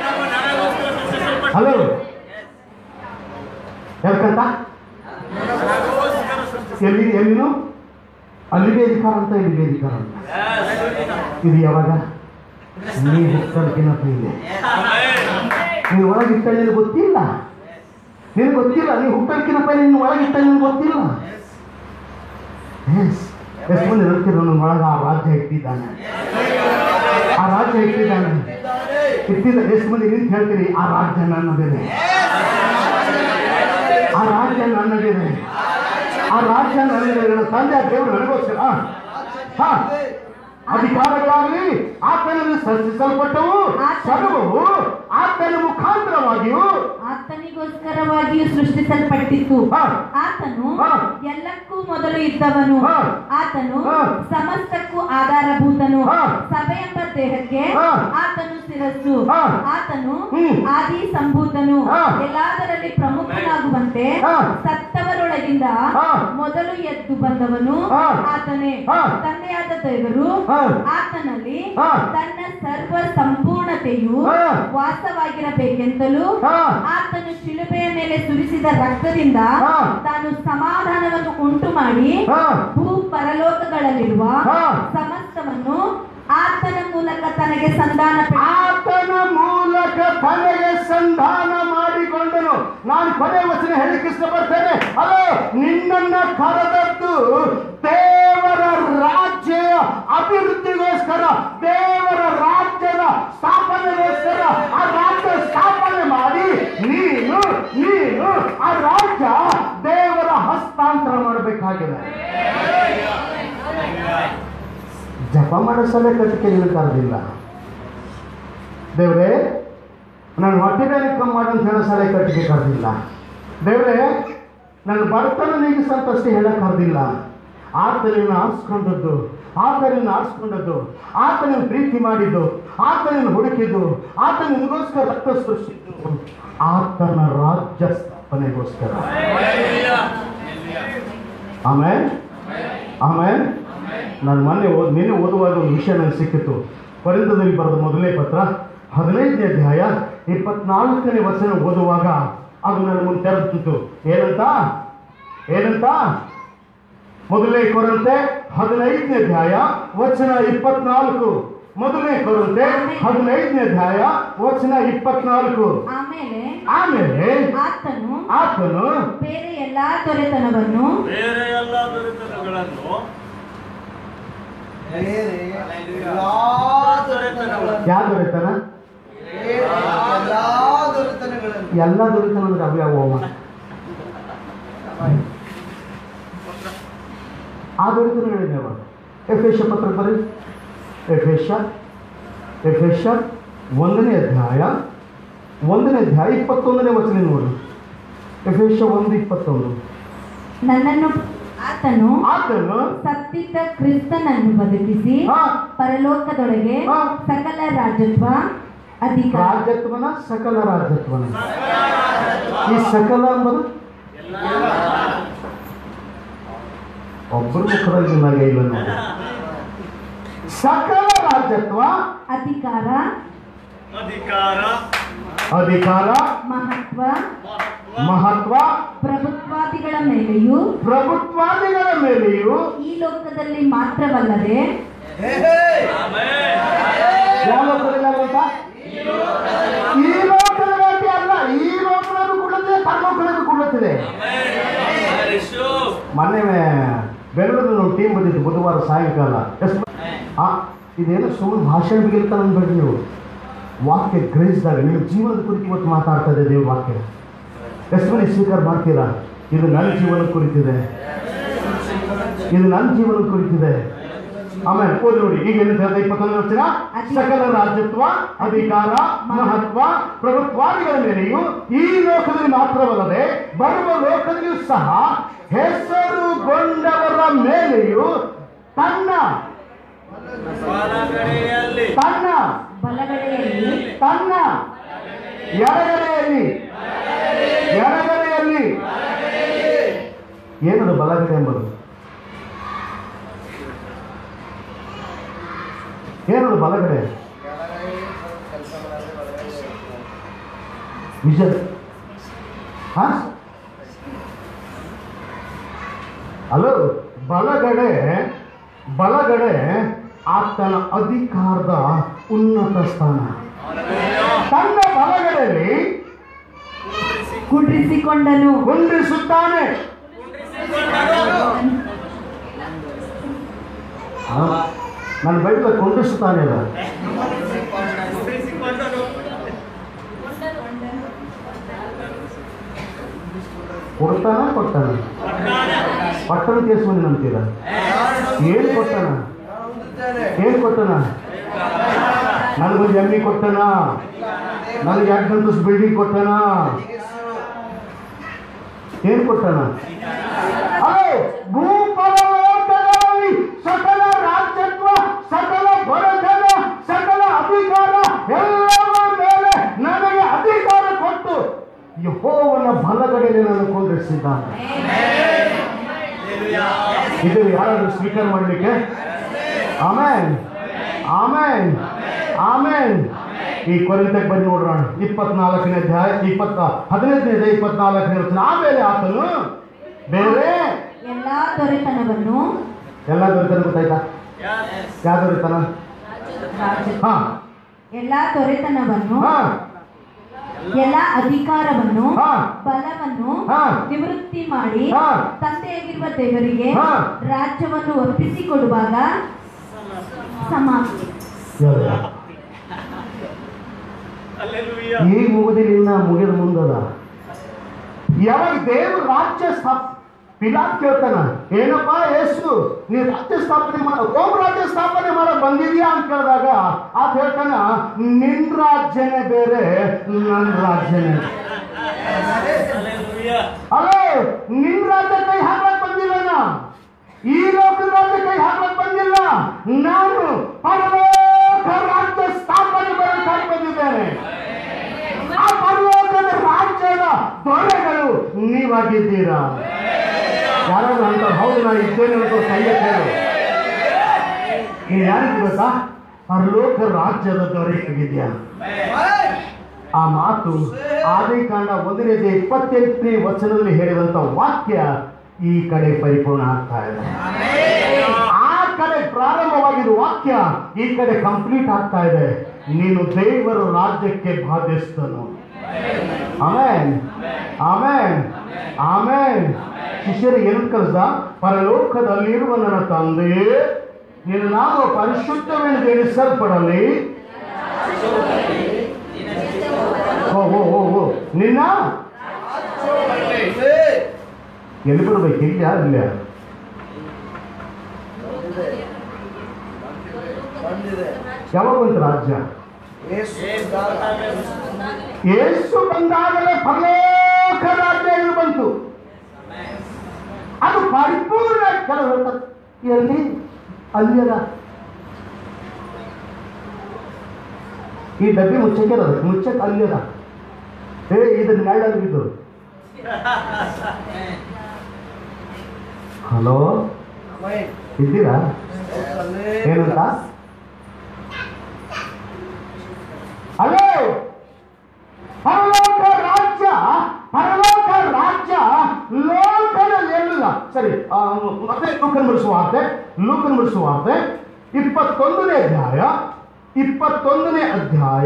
ಹಲೋ ಯಾಕಂತ ಎಲ್ಲಿ ಎಲ್ಲಿನು ಅಲ್ಲಿಗೆ ಅಧಿಕಾರ ಅಂತ ಇಲ್ಲಿಗೆ ಅಧಿಕಾರ ಅಂತ ಇದು ಯಾವಾಗ ನೀ ಹುಟ್ಟೋದಕ್ಕಿಂತ ಪೈಲೆ ನೀನು ಒಳಗಿಟ್ಟ ನಿನಗೆ ಗೊತ್ತಿಲ್ಲ ನಿನಗೆ ಗೊತ್ತಿಲ್ಲ ನೀ ಹುಟ್ಟೋದಕ್ಕಿಂತ ಪೈಲೆ ನಿನ್ನ ಒಳಗಿಟ್ಟ ನಿನಗೆ ಗೊತ್ತಿಲ್ಲ ಎಸ್ ಎಷ್ಟು ಮಂದಿ ಹೇಳ್ತೀರ ನನ್ನ ಒಳಗೆ ಆ ರಾಜ್ಯ ಇಟ್ಟಿದ್ದಾನೆ ಆ ರಾಜ್ಯ ಇಟ್ಟಿದ್ದಾನೆ ಇಟ್ಟಿದ್ದ ಎಷ್ಟು ಮಂದಿ ನಿಂತು ಹೇಳ್ತೀರಿ ಆ ರಾಜ್ಯ ನನ್ನದೇನೆ ಆ ರಾಜ್ಯ ನನ್ನದೇನೆ ಆ ರಾಜ್ಯ ನನ್ನದೇ ನನ್ನ ತಂದೆ ಆ ದೇವರು ನನಗೋಸ್ಕರ ಹಾ. ಹಾ ಅಧಿಕಾರಗಳಾಗಲಿ ಆತನಲ್ಲಿ ಸೃಷ್ಟಿಸಲ್ಪಟ್ಟವು ಸರ್ವವು ಆತನ ಮುಖಾಂತರವಾಗಿಯೂ ಆತನಿಗೋಸ್ಕರವಾಗಿಯೂ ಸೃಷ್ಟಿಸಲ್ಪಟ್ಟಿತ್ತು ಹಾ. ಆತನು ಹಾ. ಎಲ್ಲಕ್ಕೂ ಮೊದಲು ಇದ್ದವನು ಹಾ. ಆತನು ಹಾ. ಸಮಸ್ತಕ್ಕೂ ಆಧಾರಭೂತನು ಹಾ. ಸಭೆ ಎಂಬ ದೇಹಕ್ಕೆ ಹಾ. ಆತನು ಶಿರಸ್ಸು ಹಾ. ಆತನು ಹ್ಮ್. ಆದಿ ಸಂಭೂತನು ಹಾ. ಎಲ್ಲದರಲ್ಲಿ ಪ್ರಮುಖನಾಗುವಂತೆ ಹಾ. ಸತ್ತವರೊಳಗಿಂದ ಹಾ. ಮೊದಲು ಎದ್ದು ಬಂದವನು ಹಾ. ಆತನೇ ಹಾ. ತಂದೆಯಾದ ದೇವರು ಹಾ. ಆತನಲ್ಲಿ ಹಾ. ತನ್ನ ಸರ್ವ ಸಂಪೂರ್ಣತೆಯು ಹಾ. ವಾಸವಾಗಿರಬೇಕೆಂತಲೂ ಹಾ. ಆತನು ಶಿಲುಬೆಯ ಮೇಲೆ ಸುರಿಸಿದ ರಕ್ತದಿಂದ ಹಾ. ತಾನು ಸಮಾಧಾನವನ್ನು ಉಂಟು ಮಾಡಿ ಹಾ. ಭೂ ಪರಲೋಕಗಳಲ್ಲಿರುವ ಹಾ. ಸಮಸ್ತವನ್ನು ಆತನ ಮೂಲಕ ತನಗೆ ಸಂಧಾನ ಪಡಿ- ಆತನ ಮೂಲಕ ತನಗೆ ಸಂಧಾನ ಮಾಡಿಕೊಂಡನು ನಾನು ಕೊನೆ ವಚನ ಹೇಳಿಕ್ಕೆ ಇಷ್ಟಪಡ್ತೇನೆ ಅಲೋ ನಿನ್ನನ್ನ ಕರೆದದ್ದು ದೇವರ ರಾಜ್ಯ ಅಭಿವೃದ್ಧಿಗೋಸ್ಕರ ದೇವರ ರಾಜ್ಯದ ಸ್ಥಾಪನೆಗೋಸ್ಕರ ಆ ರಾಜ್ಯ ಸ್ಥಾಪನೆ ಮಾಡಿ ನೀನು ನೀನು ಆ ರಾಜ್ಯ ದೇವರ ಹಸ್ತಾಂತರ ಮಾಡಬೇಕಾಗಿದೆ ಜಪ ಮಾಡೋ ಸಲಹೆ ಕಟ್ಟಿಗೆ ನೀನು ಕರೆದಿಲ್ಲ ದೇವ್ರೇ ನಾನು ಹೊಟ್ಟೆ ಮೇಲೆ ಕಮ್ಮಿ ಮಾಡಂತ ಹೇಳೋ ಸಲಹೆ ಕಟ್ಟಿಗೆ ಕರೆದಿಲ್ಲ ದೇವ್ರೇ ನನ್ನ ಬಡತನ ನೀಗಿಸಂತಷ್ಟೇ ಹೇಳಕ್ ಕರೆದಿಲ್ಲ ಆತನನ್ನು ಆರಿಸ್ಕೊಂಡದ್ದು ಆತನನ್ನು ಆರಿಸ್ಕೊಂಡದ್ದು ಆತನನ್ನು ಪ್ರೀತಿ ಮಾಡಿದ್ದು ಆತನನ್ನು ಹುಡುಕಿದ್ದು ಆತ ನಿಮಗೋಸ್ಕರ ರಕ್ತ ಸೃಷ್ಟಿದ್ದು ಆತನ ರಾಜ್ಯ ಸ್ಥಾಪನೆಗೋಸ್ಕರ ಆಮೇಲೆ ಆಮೇಲೆ ನಾನು ಮೊನ್ನೆ ಓದ್ ನಿನ್ನೆ ಓದುವಾಗ ಒಂದು ವಿಷಯ ನನಗೆ ಸಿಕ್ಕಿತು ಪರಿತದಲ್ಲಿ ಬರೆದ ಮೊದಲನೇ ಪತ್ರ ಹದಿನೈದನೇ ಅಧ್ಯಾಯ ಇಪ್ಪತ್ನಾಲ್ಕನೇ ವಚನ ಓದುವಾಗ ಅದು ನನ್ನ ಮುಂದೆ ತೆರೆದಿತ್ತು ಏನಂತ ಏನಂತ ಮೊದಲನೇ ಕೊರಂತೆ ಹದಿನೈದನೇ ಅಧ್ಯಾಯ ವಚನ ಇಪ್ಪತ್ನಾಲ್ಕು ಮೊದಲನೇ ಕೊರಂತೆ ಹದಿನೈದನೇ ಅಧ್ಯಾಯ ವಚನ ಇಪ್ಪತ್ನಾಲ್ಕು ಆಮೇಲೆ ಆಮೇಲೆ ಆತನು ಆತನು ಬೇರೆ ಎಲ್ಲಾ ದೊರೆತನವನ್ನು ಬೇರೆ ಎಲ್ಲ ದೊರೆತನಗಳನ್ನು ಬೇರೆ ಎಲ್ಲಾ ದೊರೆತನಗಳನ್ನು ಯಾವ ದೊರೆತನ ಬೇರೆ ಎಲ್ಲಾ ದೊರೆತನಗಳನ್ನು ಎಲ್ಲ ದೊರೆತನ ಅಂದ್ರೆ ಅವ್ಯಾವ ಆ ದೊರೆತನ ಹೇಳಿದ್ದೇವ ಎಫೇಶ ಪತ್ರ ಬರೀ ಎಫೇಶ ಎಫೇಶ ಒಂದನೇ ಅಧ್ಯಾಯ ಒಂದನೇ ಅಧ್ಯಾಯ ಇಪ್ಪತ್ತೊಂದನೇ ವಚನ ನೋಡಿ ಎಫೇಶ ಒಂದು ಇಪ್ಪತ್ತೊಂದು ನನ್ನನ್ನು ಆತನು ಆತನು ಸತ್ತಿದ್ದ ಕ್ರಿಸ್ತನನ್ನು ಬದುಕಿಸಿ ಹಾ. ಪರಲೋಕದೊಳಗೆ ಹಾ. ಸಕಲ ರಾಜತ್ವ ಅಧಿಕಾರ ರಾಜ್ಯತ್ವನ ಸಕಲ ರಾಜ್ಯತ್ವನ ಈ ಸಕಲ ಎಂಬುದು ಒಬ್ಬರು ಮುಖದಲ್ಲಿ ನಗೆ ಇಲ್ಲ ನೋಡಿ ಸಕಲ ರಾಜ್ಯತ್ವ ಅಧಿಕಾರ ಅಧಿಕಾರ ಅಧಿಕಾರ ಮಹತ್ವ ಮಹತ್ವ ಪ್ರಭುತ್ವಾದಿಗಳ ಮೇಲೆಯೂ ಪ್ರಭುತ್ವಾದಿಗಳ ಮೇಲೆಯೂ ಈ ಲೋಕದಲ್ಲಿ ಮಾತ್ರವಲ್ಲದೆ ಹೇ ಹೇ ಯಾವ ಲೋಕದಲ್ಲಿ ಆಗುವಂತ? ಈ ಲೋಕದಲ್ಲಿ ಅಲ್ಲ ಈ ಲೋಕದಲ್ಲೂ ಕೊಡುತ್ತದೆ ಪರಲೋಕದಲ್ಲೂ ಕೊಡುತ್ತದೆ ಮೊನ್ನೆ ಬೆಂಗಳೂರಲ್ಲಿ ಒಂದು ಟೀಮ್ ಬಂದಿತ್ತು ಬುಧವಾರ ಸಾಯಂಕಾಲ ಎಷ್ಟು ಆ ಇದೇನು ಸುಮ್ಮನೆ ಭಾಷಣ ಬಿಗಿಲ್ತಾನೆ ಅನ್ಬೇಡಿ ನೀವು ವಾಕ್ಯ ಗ್ರಹಿಸಿದಾಗ ನಿಮ್ಮ ಜೀವನದ ಕುರಿತು ಇವತ್ತು ಮಾತಾಡ್ತಾ ಇದೆ ದೇವ್ರ ವಾಕ್ಯ ಎಷ್ಟು ಮಂದಿ ಸ್ವೀಕಾರ ಮಾಡ್ತೀರಾ ಇದು ನನ್ನ ಜೀವನ ಕುರಿತಿದೆ ಇದು ನನ್ನ ಜೀವನ ಕುರಿತಿದೆ ಆಮೇಲೆ ಓದಿ ನೋಡಿ ಈಗ ಏನು ಹೇಳ್ತಾ ಇಪ್ಪತ್ತೊಂದು ವರ್ಷ ಸಕಲ ರಾಜ್ಯತ್ವ ಅಧಿಕಾರ ಮಹತ್ವ ಪ್ರಭುತ್ವಾದಿಗಳ ಮೇಲೆಯೂ ಈ ಲೋಕದಲ್ಲಿ ಮಾತ್ರವಲ್ಲದೆ ಬರುವ ಲೋಕದಲ್ಲಿಯೂ ಸಹ ಹೆಸರುಗೊಂಡವರ ಮೇಲೆಯೂ ತನ್ನ ಬಲಗಡೆಯಲ್ಲಿ ತನ್ನ ಬಲಗಡೆಯಲ್ಲಿ ತನ್ನ ಎಡಗಡೆಯಲ್ಲಿ ಎಡಗಡೆಯಲ್ಲಿ ಏನದು ಬಲಗಡೆ ಎಂಬುದು ಏನದು ಬಲಗಡೆ ಕೆಲಸ ಮಾಡಿದ್ರೆ ಬಲಗಡೆ ವಿಷನ್ ಹಾ ಹಲೋ ಬಲಗಡೆ ಬಲಗಡೆ ಆತನ ಅಧಿಕಾರದ ಉನ್ನತ ಸ್ಥಾನ ತನ್ನ ಬಲಗಡೆಯಲ್ಲಿ ಕುಂಡ್ರಿಸಿಕೊಂಡನು ಕುಂಡ್ರಿಸುತ್ತಾನೆ ಆ, ನನ್ನ ಬೈಬಲ್ ಕುಂಡ್ರಿಸುತ್ತಾನೆ ಅಲ್ಲ ಕೊಡ್ತಾನ ಕೊಡ್ತಾನ ಪಟ್ಟಣ ಕೇಸುವಲ್ಲಿ ನಂಬ್ತೀರ ಏನ್ ಕೊಟ್ಟನ ನಾನು ಹೊಂದುತ್ತೇನೆ. ಏನ್ ಕೊಟ್ಟನ ನನಗೊಂದು ಎಮ್ಮಿ ಕೊಟ್ಟನ ನನಗೆ ಎರಡು ಗಂಟಸ್ ಬಿಲ್ಡಿಂಗ್ ಕೊಟ್ಟನ ಹೀಗಿಸು. ಏನ್ ಕೊಟ್ಟನ ಅದೇ ಭೂಪರಲೋಕಗಳಲ್ಲಿ ಸಕಲ ರಾಜ್ಯತ್ವ ಸಕಲ ಬಡತನ ಸಕಲ ಅಧಿಕಾರ ಎಲ್ಲವರ ಮೇಲೆ ನನಗೆ ಅಧಿಕಾರ ಕೊಟ್ಟು ಯಹೋವನ ಬಲಗಡೆಯಲ್ಲಿ ನಾನು ಕೊಂಡಿಸಿದ್ದಾನೆ ಇದನ್ನು ಯಾರಾದ್ರೂ ಸ್ವೀಕಾರ ಮಾಡಲಿಕ್ಕೆ ಆಮೇನ್ ಆಮೇನ್ ಆಮೇನ್ ಈ ಕೊರಿಂತಕ್ಕೆ ಬಂದು ನೋಡೋಣ ಇಪ್ಪತ್ನಾಲ್ಕನೇ ಅಧ್ಯಾಯ ಇಪ್ಪತ್ತ ಹದಿನೈದನೇ ಇಪ್ಪತ್ನಾಲ್ಕನೇ ವಚನ ಆಮೇಲೆ ಆತನು ಬೇರೆ ಎಲ್ಲಾ ದೊರೆತನವನ್ನು ಎಲ್ಲ ದೊರೆತನ ಗೊತ್ತಾಯ್ತಾ ಯಾವ ದೊರೆತನ ರಾಜ್ಯ ಹಾ ಎಲ್ಲಾ ದೊರೆತನವನ್ನು ಹಾ ಎಲ್ಲಾ ಅಧಿಕಾರವನ್ನು ಹಾ. ಬಲವನ್ನು ಹಾ. ನಿವೃತ್ತಿ ಮಾಡಿ ಹಾ. ತಂದೆಯಾಗಿರುವ ದೇವರಿಗೆ ಹಾ. ರಾಜ್ಯವನ್ನು ಒಪ್ಪಿಸಿಕೊಡುವಾಗ ಸಮಾಪ್ತಿ ಯಾವ್ದು? ಅಲ್ಲೆಲೂಯ್ಯ ಈಗ ಮುಗಿದಿಲ್ಲ ಮುಗಿದ ಮುಂದದ ಯಾವಾಗ ದೇವ್ರ ರಾಜ್ಯ ಸ್ಥಾಪ ಪಿಲಾತ್ ಕೇಳ್ತಾನ ಏನಪ್ಪ ಯೇಸು ನೀ ರಾಜ್ಯ ಸ್ಥಾಪನೆ ಮಾಡ ಓಂ ರಾಜ್ಯ ಸ್ಥಾಪನೆ ಮಾಡಕ್ ಬಂದಿದ್ಯಾ ಅಂತ ಕೇಳಿದಾಗ ಆತ ಹೇಳ್ತಾನ ನಿನ್ ರಾಜ್ಯನೇ ಬೇರೆ ನನ್ನ ರಾಜ್ಯನೇ ಅಲ್ಲೆಲೂಯ್ಯ ಅಲೇ ನಿನ್ ರಾಜ್ಯ ಕೈ ಹಾಕಕ್ ಬಂದಿಲ್ಲ ನಾ ಈ ಲೋಕದ ರಾಜ್ಯ ಕೈ ಹಾಕಕ್ ಬಂದಿಲ್ಲ ನಾನು ಪರಲೋಕ ರಾಜ್ಯ ಸ್ಥಾಪನೆ ಮಾಡಕ್ಕಾಗಿ ಬಂದಿದ್ದೇನೆ ಆ ಪರಲೋಕದ ರಾಜ್ಯದ ದೊರೆಗಳು ನೀವಾಗಿದ್ದೀರಾ ಯಾರಾದ್ರೂ ಅಂತ ಹೌದು ನಾನು ಇದ್ದೇನೆ ಅಂತ ಕೈಯ ಕೇಳು ನೀನು ಯಾರಿಗೆ ಗೊತ್ತಾ ಪರಲೋಕ ರಾಜ್ಯದ ದೊರೆಯಾಗಿದ್ಯಾ ಆಯ್. ಆ ಮಾತು ಆದಿಕಾಂಡ ಒಂದನೇ ಇಪ್ಪತ್ತೆಂಟನೇ ವಚನದಲ್ಲಿ ಹೇಳಿದಂತ ವಾಕ್ಯ ಈ ಕಡೆ ಪರಿಪೂರ್ಣ ಆಗ್ತಾ ಇದೆ ಆ ಕಡೆ ಪ್ರಾರಂಭವಾಗಿದ್ದ ವಾಕ್ಯ ಈ ಕಡೆ ಕಂಪ್ಲೀಟ್ ಆಗ್ತಾ ಇದೆ ನೀನು ದೇವರ ರಾಜ್ಯಕ್ಕೆ ಬಾಧ್ಯಸ್ಥನು ಆಮೇನ್ ಆಮೇನ್ ಆಮೇನ್ ಶಿಷ್ಯರಿಗೆ ಏನು ಕಲಿಸ ಪರಲೋಕದಲ್ಲಿರುವ ನನ್ನ ತಂದೆಯೇ ನಿನ್ನ ನಾಮ ಪರಿಶುದ್ಧವೆಂದು ಎಣಿಸಲ್ಪಡಲಿ ಓ ಓ ಓ ಓ ನಿನ್ನ ಏ. ಎಲ್ಲಿ ಬರ್ಬೇಕು ಇಲ್ಲ ಇಲ್ಲ ಬಂದಿದೆ ಯಾವಾಗ ಬಂತು ರಾಜ್ಯ ಯೇಸು ಏಸು ಬಂದಾಗಲೇ ಪರಲೋಕ ರಾಜ್ಯ ಇಲ್ಲಿ ಬಂತು ಅದು ಪರಿಪೂರ್ಣ ಕೆಲವು ಹೇಳ್ತಾರೆ ಎಲ್ಲಿ ಅಲ್ಲಿಯದ ಈ ಡಬ್ಬಿ ಮುಚ್ಚಕ್ಕೆ ಅದ ಮುಚ್ಚಕ್ಕೆ ಅಲ್ಲಿಯದ ಏ ಇದನ್ನ ನೆರಳಲ್ಲಿ ಇದು ಹಲೋ ಅಮೈ. ಇದ್ದೀರಾ ಅಲ್ಲೇ ಏನಂತ ಹಲೋ ಪರಲೋಕ ರಾಜ್ಯ ಪರಲೋಕ ರಾಜ್ಯ ಲೋಕದಲ್ಲಿ ಎಲ್ಲಿಲ್ಲ ಸರಿ ಆ, ಮತ್ತೆ ಲೂಕನ್ ಬಿಡಿಸುವಾರ್ತೆ ಲೂಕನ್ ಬಿಡಿಸುವಾರ್ತೆ ಇಪ್ಪತ್ತೊಂದನೇ ಅಧ್ಯಾಯ ಇಪ್ಪತ್ತೊಂದನೇ ಅಧ್ಯಾಯ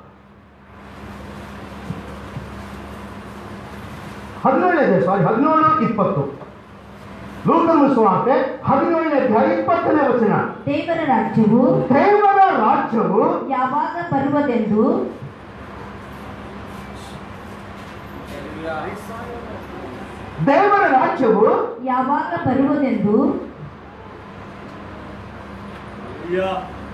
ಹದಿನೇಳನೇ ಸಾರಿ ಹದಿನೇಳು ಇಪ್ಪತ್ತು ಲೂಕನ್ ಬಿಡಿಸುವಾರ್ತೆ ಹದಿನೇಳನೇ ಅಧ್ಯಾಯ ಇಪ್ಪತ್ತನೇ ವಚನ ದೇವರ ರಾಜ್ಯವು ದೇವರ ರಾಜ್ಯವು ಯಾವಾಗ ಬರುವುದೆಂದು ದೇವರ ರಾಜ್ಯವು ಯಾವಾಗ ಬರುವುದೆಂದು ಅಯ್ಯ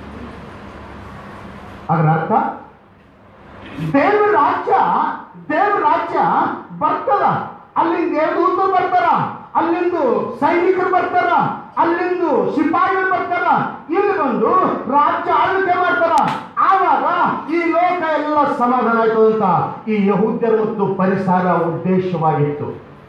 ಅದರ ಅರ್ಥ ದೇವ್ರ ರಾಜ್ಯ ದೇವ್ರ ರಾಜ್ಯ ಬರ್ತದ ಅಲ್ಲಿಂದ ದೇವದೂತರು ಬರ್ತಾರ ಅಲ್ಲಿಂದ ಸೈನಿಕರು ಬರ್ತಾರ ಅಲ್ಲಿಂದ ಸಿಪಾಯಿಗಳು ಬರ್ತಾರ ಇಲ್ಲಿ ಬಂದು ರಾಜ್ಯ ಆಳ್ವಿಕೆ ಮಾಡ್ತಾರ ಆವಾಗ ಈ ಲೋಕ ಎಲ್ಲ ಸಮಾಧಾನ ಆಯ್ತು ಅಂತ ಈ ಯಹೂದ್ಯರು ಮತ್ತು ಪರಿಸರ ಉದ್ದೇಶವಾಗಿತ್ತು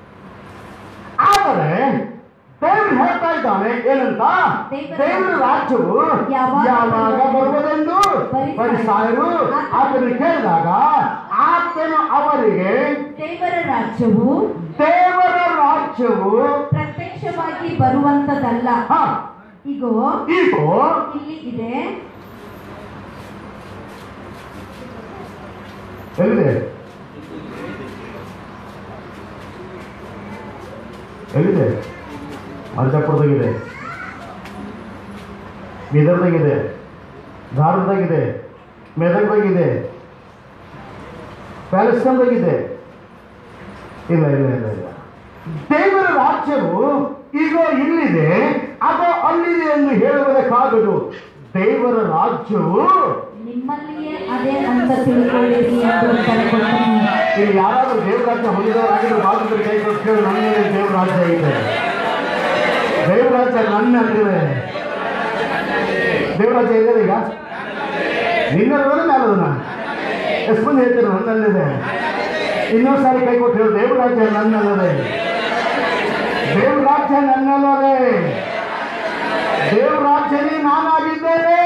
ಆದರೆ ದೇವ್ರು ಹೇಳ್ತಾ ಇದ್ದಾನೆ ಏನಂತ ದೇವರ ರಾಜ್ಯವು ಯಾವಾಗ ಯಾವಾಗ ಬರುವುದೆಂದು ಪರಿಸಾಯರು ಆತನು ಕೇಳಿದಾಗ ಆತನು ಅವರಿಗೆ ದೇವರ ರಾಜ್ಯವು ದೇವರ ರಾಜ್ಯವು ಪ್ರತ್ಯಕ್ಷವಾಗಿ ಬರುವಂತದಲ್ಲ ಹ ಇಗೋ ಈಗ ಇಲ್ಲಿ ಇದೆ ಎಲ್ಲಿದೆ ಎಲ್ಲಿದೆ ಮಲ್ಜಾಪುರದಾಗಿದೆ ಬೀದರ್ದಾಗಿದೆ ಧಾರವಾಡದಾಗಿದೆ ಮೆದಕ್ದಾಗಿದೆ ಪ್ಯಾಲೆಸ್ಟೈನ್ದಾಗಿದೆ ಇಲ್ಲ ಇಲ್ಲ ಇಲ್ಲ ಇಲ್ಲ ದೇವರ ರಾಜ್ಯವು ಈಗ ಇಲ್ಲಿದೆ ಅದು ಅಲ್ಲಿದೆ ಎಂದು ಹೇಳುವುದಕ್ಕಾಗದು ದೇವರ ರಾಜ್ಯವು ನಿಮ್ಮಲ್ಲಿಯೇ ಅದೇ ಅಂತ ತಿಳ್ಕೊಳ್ಳಿರಿ ಎಂದು ಉತ್ತರ ಕೊಟ್ಟನು ಇಲ್ಲಿ ಯಾರಾದ್ರೂ ದೇವರಾಜ್ಯ ಹೊಂದಿದವರಾಗಿದ್ದು ಬಾಧಿತರು ಕೈ ಕೊಟ್ಟು ಕೇಳಿ ನನ್ನ ಮೇಲೆ ದೇವರಾಜ್ಯ ಇದೆ ದೇವರಾಜ್ಯ ನನ್ನ ಅಂತಿದೆ ದೇವರಾಜ್ಯ ಇದೆ ಈಗ ನಿನ್ನದನ ಮೇಲದನ ಎಷ್ಟು ಮಂದಿ ಹೇಳ್ತೀರ ನನ್ನಲ್ಲಿದೆ ಇನ್ನೊಂದು ಸಾರಿ ಕೈ ಕೊಟ್ಟು ಹೇಳಿ ದೇವರಾಜ್ಯ ನನ್ನಲ್ಲದೆ ದೇವರಾಜ್ಯ ನನ್ನಲ್ಲದೆ ದೇವರಾಜ್ಯನೇ ನಾನಾಗಿದ್ದೇನೆ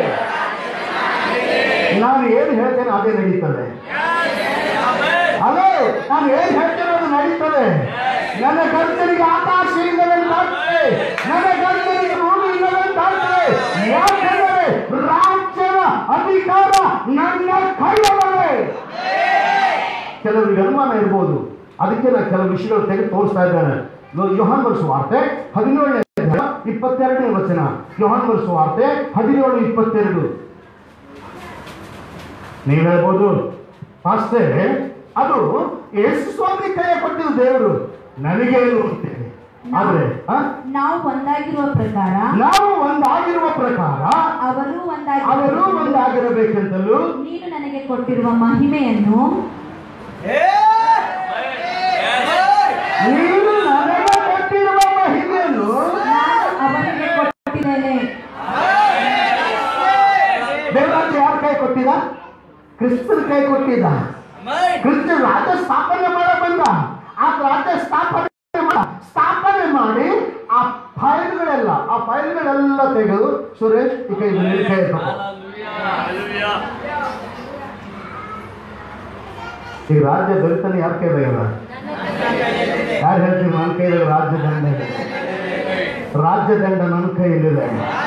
ನಾನು ಏನು ಹೇಳ್ತೇನೆ ಅದೇ ನಡೀತದೆ ಅದೇ ನಾನು ಏನ್ ಹೇಳ್ತೇನೆ ಅದು ನಡೀತದೆ ನನ್ನ ಗಂಟಲಿಗೆ ಆಕಾಶ ಇಲ್ಲದಂತಾಗ್ತದೆ ನನ್ನ ಗಂಟಲಿಗೆ ಭೂಮಿ ಇಲ್ಲದಂತಾಗ್ತದೆ ಯಾಕೆಂದರೆ ರಾಜ್ಯದ ಅಧಿಕಾರ ನನ್ನ ಕೈಯೊಳಗೆ ಕೆಲವರಿಗೆ ಅನುಮಾನ ಇರ್ಬೋದು ಅದಕ್ಕೆ ನಾನು ಕೆಲವು ವಿಷಯಗಳು ತೆಗೆದು ತೋರಿಸ್ತಾ ಇದ್ದೇನೆ ನೋ- ಯೋಹಾನ್ ಬರೆಸುವ ವಾರ್ತೆ ಹದಿನೇಳನೇ ಅಧ್ಯಾಯ, ಇಪ್ಪತ್ತೆರಡನೇ ವಚನ ಯೋಹಾನ್ ಬರೆಸುವ ವಾರ್ತೆ ಹದಿನೇಳು ಇಪ್ಪತ್ತೆರಡು ನೀವು ಹೇಳ್ಬೋದು ಅಷ್ಟೇ ಅದು ಯೇಸು ಸ್ವಾಮಿ ಕೈ ಕೊಟ್ಟಿದ್ದು ದೇವರು ನನಗೇನು ಅಂತೇಳಿ ಆದ್ರೆ ಆ, ನಾವು ಒಂದಾಗಿರುವ ಪ್ರಕಾರ ನಾವು ಒಂದಾಗಿರುವ ಪ್ರಕಾರ ಅವರು ಅವರು ಒಂದಾಗಿ ಒಂದಾಗಿರಬೇಕೆಂತಲೂ ನೀನು ನನಗೆ ಕೊಟ್ಟಿರುವ ಮಹಿಮೆಯನ್ನು ನೀನು ನನಗೆ ಕೊಟ್ಟಿರುವ ಮಹಿಮೆಯನ್ನು ನಾನು ಅವರಿಗೆ ಕೊಟ್ಟಿದ್ದೇನೆ ದೇವರಾಜ್ಯ ಯಾರ ಕೈ ಕೊಟ್ಟಿದ ಕ್ರಿಸ್ತನ ಕೈ ಕೊಟ್ಟಿದ್ದ ಕ್ರಿಸ್ತ ರಾಜ್ಯ ಸ್ಥಾಪನೆ ಮಾಡ ಬಂದ ಆ ರಾಜ್ಯ ಸ್ಥಾಪನೆ ಮಾಡ- ಸ್ಥಾಪನೆ ಮಾಡಿ ಆ ಫೈಲ್ಗಳೆಲ್ಲ ಆ ಫೈಲ್ಗಳೆಲ್ಲ ತೆಗೆದು ಸುರೇಶ್ ಈ ಕೈ ಈ ಕೈ ತಗೋ. ಈಗ ರಾಜ್ಯ ದೊರೆತಾನೆ ಯಾರ ಕೈದಾಗಲ್ಲ ಯಾರು ಹೇಳ್ತೀವಿ ನನ್ನ ಕೈದಾಗ ರಾಜ್ಯ ದಂಡ ಇದೆ. ರಾಜ್ಯ ದಂಡ ನನ್ನ ಕೈಯಲ್ಲಿದೆ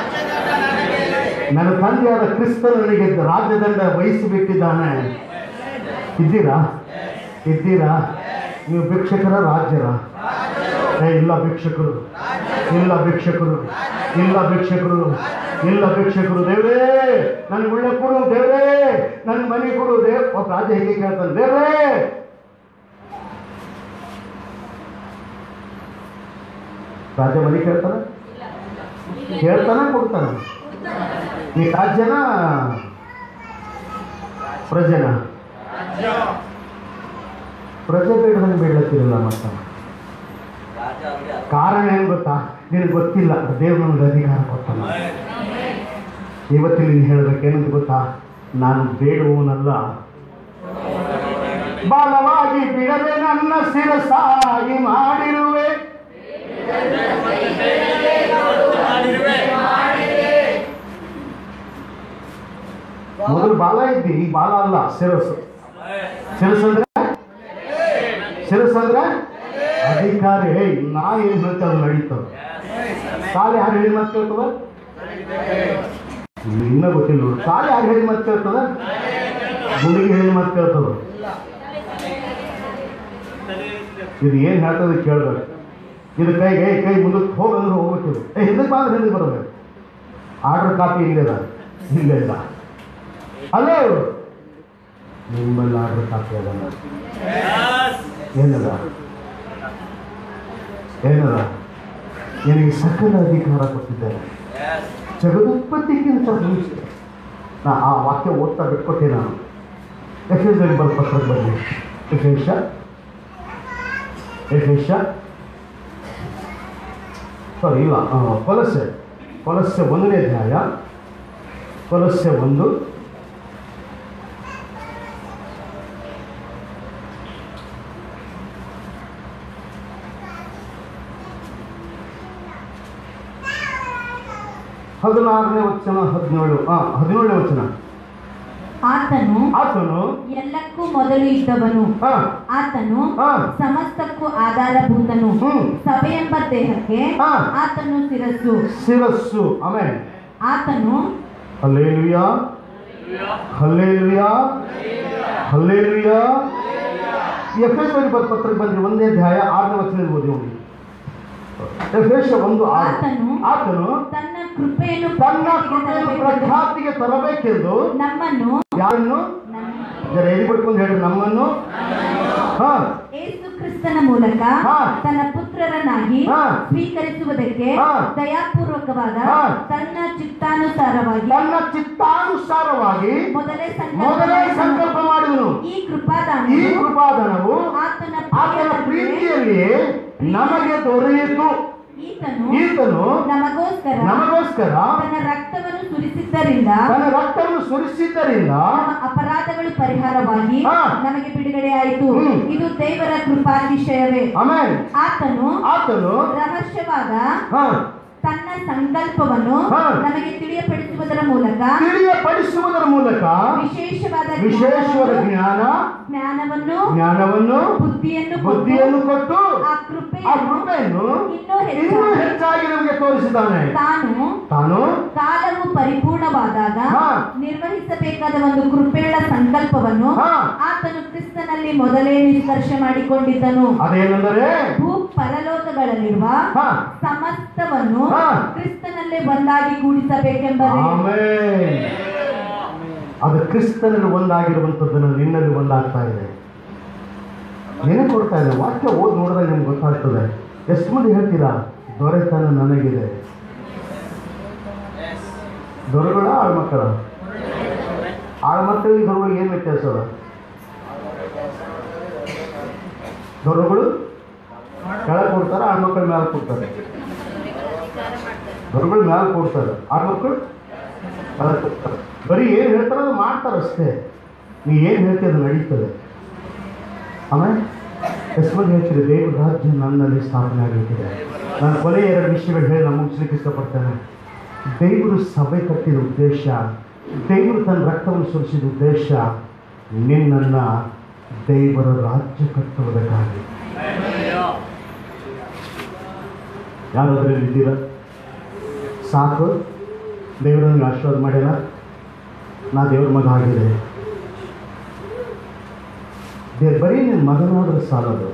ನನ್ನ ತಂದೆಯಾದ ಕ್ರಿಸ್ತನು ನನಗೆ ರಾಜ್ಯದಂಡ ವಹಿಸಿಬಿಟ್ಟಿದ್ದಾನೆ ಇದ್ದೀರಾ ಇದ್ದೀರಾ ನೀವು ಭಿಕ್ಷಕರ ರಾಜ್ಯರ ಏ ಇಲ್ಲ ಭಿಕ್ಷಕರು ಇಲ್ಲ ಭಿಕ್ಷಕರು ಇಲ್ಲ ಭಿಕ್ಷಕರು ಇಲ್ಲ ಭಿಕ್ಷಕರು ದೇವ್ರೇ ನನಗೆ ಒಳ್ಳೆ ಕೊಡು ದೇವ್ರೇ ನನ್ನ ಮನೆ ಕೊಡು ದೇವ್ ಒಬ್ಬ ರಾಜ್ಯ ಹೇಗೆ ಕೇಳ್ತಾನೆ ದೇವ್ರೇ ರಾಜ್ಯ ಮನೆ ಕೇಳ್ತಾನ ಕೇಳ್ತಾನ ಕೊಡ್ತಾನ ಈ ರಾಜ್ಯನ ಪ್ರಜೆನ ಪ್ರಜೆ ಬೇಡದಂಗೆ ಬೇಡತ್ತಿರಲ್ಲ ಮತ್ತ ಕಾರಣ ಏನು ಗೊತ್ತಾ ನಿನಗೆ ಗೊತ್ತಿಲ್ಲ ದೇವ್ರು ನಮ್ಗೆ ಅಧಿಕಾರ ಕೊಟ್ಟಲ್ಲ ಇವತ್ತಿನ ನೀನು ಹೇಳ್ಬೇಕೇನಂತ ಗೊತ್ತಾ ನಾನು ಬೇಡುವವನಲ್ಲ ಬಾಲವಾಗಿ ಬಿಡದೆ ನನ್ನ ಶಿರಸಾಗಿ ಮಾಡಿರುವೆ ಮೊದಲು ಬಾಲ ಇದ್ದಿ ಈಗ ಬಾಲ ಅಲ್ಲ ಶಿರಸ್ಸು ಶಿರಸ್ಸು ಅಂದ್ರೆ ಶಿರಸ್ಸು ಅಂದ್ರೆ ಅಧಿಕಾರಿ ಹೇ ನಾ ಏನ್ ಹೇಳ್ತೇವೆ ಅದು ನಡೀತದೆ ಕಾಲು ಯಾರು ಹೇಳಿ ಮತ್ತೆ ಕೇಳ್ತದ ಇನ್ನ ಗೊತ್ತಿಲ್ಲ ನೋಡು ಕಾಲು ಯಾರು ಹೇಳಿ ಮತ್ತೆ ಕೇಳ್ತದ ಗುಂಡಿಗೆ ಹೇಳಿ ಮತ್ತೆ ಕೇಳ್ತದ ಇದು ಏನ್ ಹೇಳ್ತದೆ ಕೇಳ್ಬೇಕು ಇದು ಕೈಗೆ ಏ, ಕೈ ಮುಂದಕ್ಕೆ ಹೋಗಂದ್ರೆ ಹೋಗ್ಬೇಕು ಏ ಹಿಂದಕ್ಕೆ ಬಂದ್ರೆ ಹಿಂದಕ್ಕೆ ಬರಬೇಕು ಆರ್ಡರ್ ಕಾಪಿ ಇಲ್ಲಿದ ಇಲ್ಲ ಇಲ್ಲ ಹಲೋ ನಿಮ್ಮಲ್ಲಿ ಆರ್ಡರ್ ಕಾಪಿ ಅದಲ್ಲ ಏನದ ಏನದ ನಿನಗೆ ಸಕಲ ಅಧಿಕಾರ ಕೊಟ್ಟಿದ್ದಾರೆ ಜಗದುತ್ಪತ್ತಿಗಿಂತ ಮುಂಚೆ ನಾ ಆ ವಾಕ್ಯ ಓದ್ತಾ ಬಿಟ್ಕೊಟ್ಟೆ ನಾನು ಎಫೆಸಲ್ಲಿ ಬರೋ ಪತ್ರಕ್ಕೆ ಬನ್ನಿ ಎಫೇಶ ಎಫೇಶ ಸಾರಿ ಇಲ್ಲ ಆ, ಕೊಲಸೆ ಕೊಲಸೆ ಒಂದನೇ ಅಧ್ಯಾಯ ಕೊಲಸೆ ಒಂದು ಹದಿನಾರನೇ ವಚನ ಹದಿನೇಳು ಆ ಹದಿನೇಳನೇ ವಚನ ಆತನು ಆತನು ಎಲ್ಲಕ್ಕೂ ಮೊದಲು ಇದ್ದವನು ಹಾ ಆತನು ಹಾ ಸಮಸ್ತಕ್ಕೂ ಆಧಾರಭೂತನು ಹ್ಮ್ ಸಭೆಯೆಂಬ ದೇಹಕ್ಕೆ ಹಾ. ಆತನು ಶಿರಸ್ಸು ಶಿರಸ್ಸು ಆಮೇಲೆ ಆತನು ಹಲ್ಲೇಲುಯಾ ಹಲ್ಲೇಲುಯಾ ಹಲ್ಲೇಲುಯಾ ಎಫೆಸೋರಿ ಬರೆದ ಪತ್ರಕ್ಕೆ ಬಂದ್ರೆ ಒಂದೇ ಅಧ್ಯಾಯ ಆರನೇ ವಚನ ಓದಿ ಹೋಗಿ ಎಫೆಸ ಒಂದು ಆರು ಆತನು ಆತನು ತನ್ನ ಕೃಪೆಯನ್ನು ತನ್ನ ಕೃಪೆಯನ್ನು ಪ್ರಖ್ಯಾತಿಗೆ ತರಬೇಕೆಂದು ನಮ್ಮನ್ನು ಯಾರನ್ನು ನಮ್ಮ- ಜರ ಎಲ್ಲಿ ಬಿಟ್ಕೊಂಡು ಹೇಳಿ ನಮ್ಮನ್ನು ಹಾ ಯೇಸು ಕ್ರಿಸ್ತನ ಮೂಲಕ ಹಾ. ತನ್ನ ಪುತ್ರರನ್ನಾಗಿ ಹಾ. ಸ್ವೀಕರಿಸುವುದಕ್ಕೆ ಹಾ. ದಯಾಪೂರ್ವಕವಾದ ಹಾ. ತನ್ನ ಚಿತ್ತಾನುಸಾರವಾಗಿ ತನ್ನ ಚಿತ್ತಾನುಸಾರವಾಗಿ ಮೊದಲೇ ಮೊದಲೇ ಸಂಕಲ್ಪ ಸಂಕಲ್ಪ ಮಾಡಿದನು ಈ ಈ ಕೃಪಾದಾನವು ಕೃಪಾದನವು ಆತನ ಆತನ ಪ್ರಿಯರಲ್ಲಿ ಪ್ರೀತಿಯಲ್ಲಿಯೇ ನಮಗೆ ದೊರೆಯಿತು ಈತನು ಈತನು ನಮಗೋಸ್ಕರ ನಮಗೋಸ್ಕರ ತನ್ನ ರಕ್ತವನ್ನು ಸುರಿಸಿದ್ದರಿಂದ ತನ್ನ ರಕ್ತವನ್ನು ಸುರಿಸಿದ್ದರಿಂದ ನಮ್ಮ ಅಪರಾಧಗಳು ಪರಿಹಾರವಾಗಿ ಹಾ. ನಮಗೆ ಬಿಡುಗಡೆ ಆಯಿತು ಹ್ಮ್. ಇದು ದೇವರ ಕೃಪಾತಿಶಯವೇ ಆಮೇಲೆ ಆತನು ಆತನು ರಹಸ್ಯವಾದ ಹಾ ತನ್ನ ಸಂಕಲ್ಪವನ್ನು ಹಾ. ನಮಗೆ ತಿಳಿಯಪಡಿಸುವುದರ ಮೂಲಕ ತಿಳಿಯಪಡಿಸುವುದರ ಮೂಲಕ ವಿಶೇಷವಾದ ವಿಶೇಷವಾದ ಜ್ಞಾನವನ್ನು- ಜ್ಞಾನ ಜ್ಞಾನವನ್ನು ಜ್ಞಾನವನ್ನು ಬುದ್ಧಿಯನ್ನು ಕೊಟ್ಟು ಬುದ್ಧಿಯನ್ನು ಕೊಟ್ಟು ಆ ಆ ಕೃಪೆಯನ್ನು ಕೃಪೆಯನ್ನು ಇನ್ನೂ ಇನ್ನೂ ಹೆಚ್ಚಾಗಿ ಹೆಚ್ಚಾಗಿ ನಮಗೆ ತೋರಿಸಿದ್ದಾನೆ ತಾನು ತಾನು ಕಾಲವು ಪರಿಪೂರ್ಣವಾದಾಗ ಹಾ. ನಿರ್ವಹಿಸಬೇಕಾದ ಒಂದು ಕೃಪೆಯ ಸಂಕಲ್ಪವನ್ನು ಹಾ. ಆತನು ಕ್ರಿಸ್ತನಲ್ಲಿ ಮೊದಲೇ ನಿಷ್ಕರ್ಷ ಮಾಡಿಕೊಂಡಿದ್ದನು ಅದೇನೆಂದರೆ ಭೂ ಪರಲೋಕಗಳಲ್ಲಿರುವ ಹಾ ಸಮಸ್ತವನ್ನು ಹಾ. ಕ್ರಿಸ್ತನಲ್ಲೇ ಒಂದಾಗಿ ಕೂಡಿಸಬೇಕೆಂಬುದೇ ಆಮೇನ್ ಅದು ಕ್ರಿಸ್ತನಲ್ಲಿ ಒಂದಾಗಿರುವಂಥದ್ದನ್ನು ನಿನ್ನಲ್ಲಿ ಒಂದಾಗ್ತಾ ಇದೆ ಏನೇ ಕೊಡ್ತಾ ಇದೆ ವಾಕ್ಯ ಓದಿ ನೋಡಿದಾಗ ನಿಮ್ಗೆ ಗೊತ್ತಾಗ್ತದೆ ಎಷ್ಟು ಮಂದಿ ಹೇಳ್ತೀರಾ ದೊರೆತನ ನನಗಿದೆ ದೊರೆಗಳ ಆಳ್ಮಕ್ಕಳ ಆಳ್ಮಕ್ಕಳಿಗೆ ದೊರೆಗಳಿಗೆ ಏನು ವ್ಯತ್ಯಾಸ ಅದ ದೊರೆಗಳು ಕೆಳಗೆ ಕೊಡ್ತಾರೆ ಆಳ್ಮಕ್ಕಳ ಮೇಲೆ ಕೊಡ್ತಾರೆ ದೊರೆಗಳು ಮೇಲೆ ಕೊಡ್ತಾರೆ ಆಳ್ಮಕ್ಕಳು ಕೆಳಗೆ ಕೊಡ್ತಾರೆ ಬರೀ ಏನು ಹೇಳ್ತಾರೆ ಅದು ಮಾಡ್ತಾರೆ ಅಷ್ಟೇ ನೀ ಏನು ಹೇಳ್ತೀಯ ಅದು ನಡೀತದೆ ಆಮೇಲೆ ಎಷ್ಟು ಮಂದಿ ಹೇಳ್ತೀರಿ ದೇವ್ರ ರಾಜ್ಯ ನನ್ನಲ್ಲಿ ಸ್ಥಾಪನೆ ಆಗಿರ್ತಿದೆ ನಾನು ಕೊನೆ ಎರಡು ವಿಷಯಗಳು ಹೇಳಿ ನಾನು ಮುಗಿಸ್ಲಿಕ್ಕೆ ಇಷ್ಟಪಡ್ತೇನೆ ದೇವರು ಸಭೆ ಕಟ್ಟಿದ ಉದ್ದೇಶ ದೇವರು ತನ್ನ ರಕ್ತವನ್ನು ಸುರಿಸಿದ ಉದ್ದೇಶ ನಿನ್ನನ್ನು ದೇವರ ರಾಜ್ಯ ಕಟ್ಟುವುದಕ್ಕಾಗಿ ಯಾರಾದ್ರಲ್ಲಿ ಇದ್ದೀರಾ ಸಾಕು ದೇವರನ್ನು ಆಶೀರ್ವಾದ ಮಾಡ್ಯಾರ ನಾ ದೇವ್ರ ಮಗ ಆಗಿದೆ ದೇ ಬರೀ ನಿನ್ನ ಮಗನಾದ್ರೆ ಸಾಲದು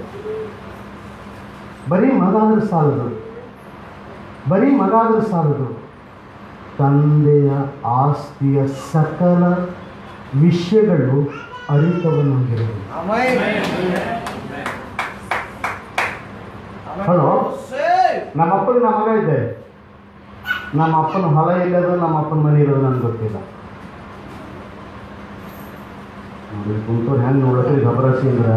ಬರೀ ಮಗ ಆದ್ರೆ ಸಾಲದು ಬರೀ ಮಗ ಆದ್ರೆ ಸಾಲದು ತಂದೆಯ ಆಸ್ತಿಯ ಸಕಲ ವಿಷಯಗಳು ಅರಿತವನಾಗಿರಬೇಕು ಹಲೋ ನಮ್ಮ ಅಪ್ಪನಿಗೆ ನಮ್ಮ ಮಗ ಇದ್ದೆ ನಮ್ಮ ಅಪ್ಪನ ಹೊಲ ಇಲ್ಲದ ನಮ್ಮ ಅಪ್ಪನ ಮನೆ ಇರೋದು ನನಗೆ ಗೊತ್ತಿಲ್ಲ ನೋಡಿ ಕುಂತವ್ರು ಹೆಂಗೆ ನೋಡಕ್ಕೆ ಗಬರಾಸಿ ಅಂದ್ರೆ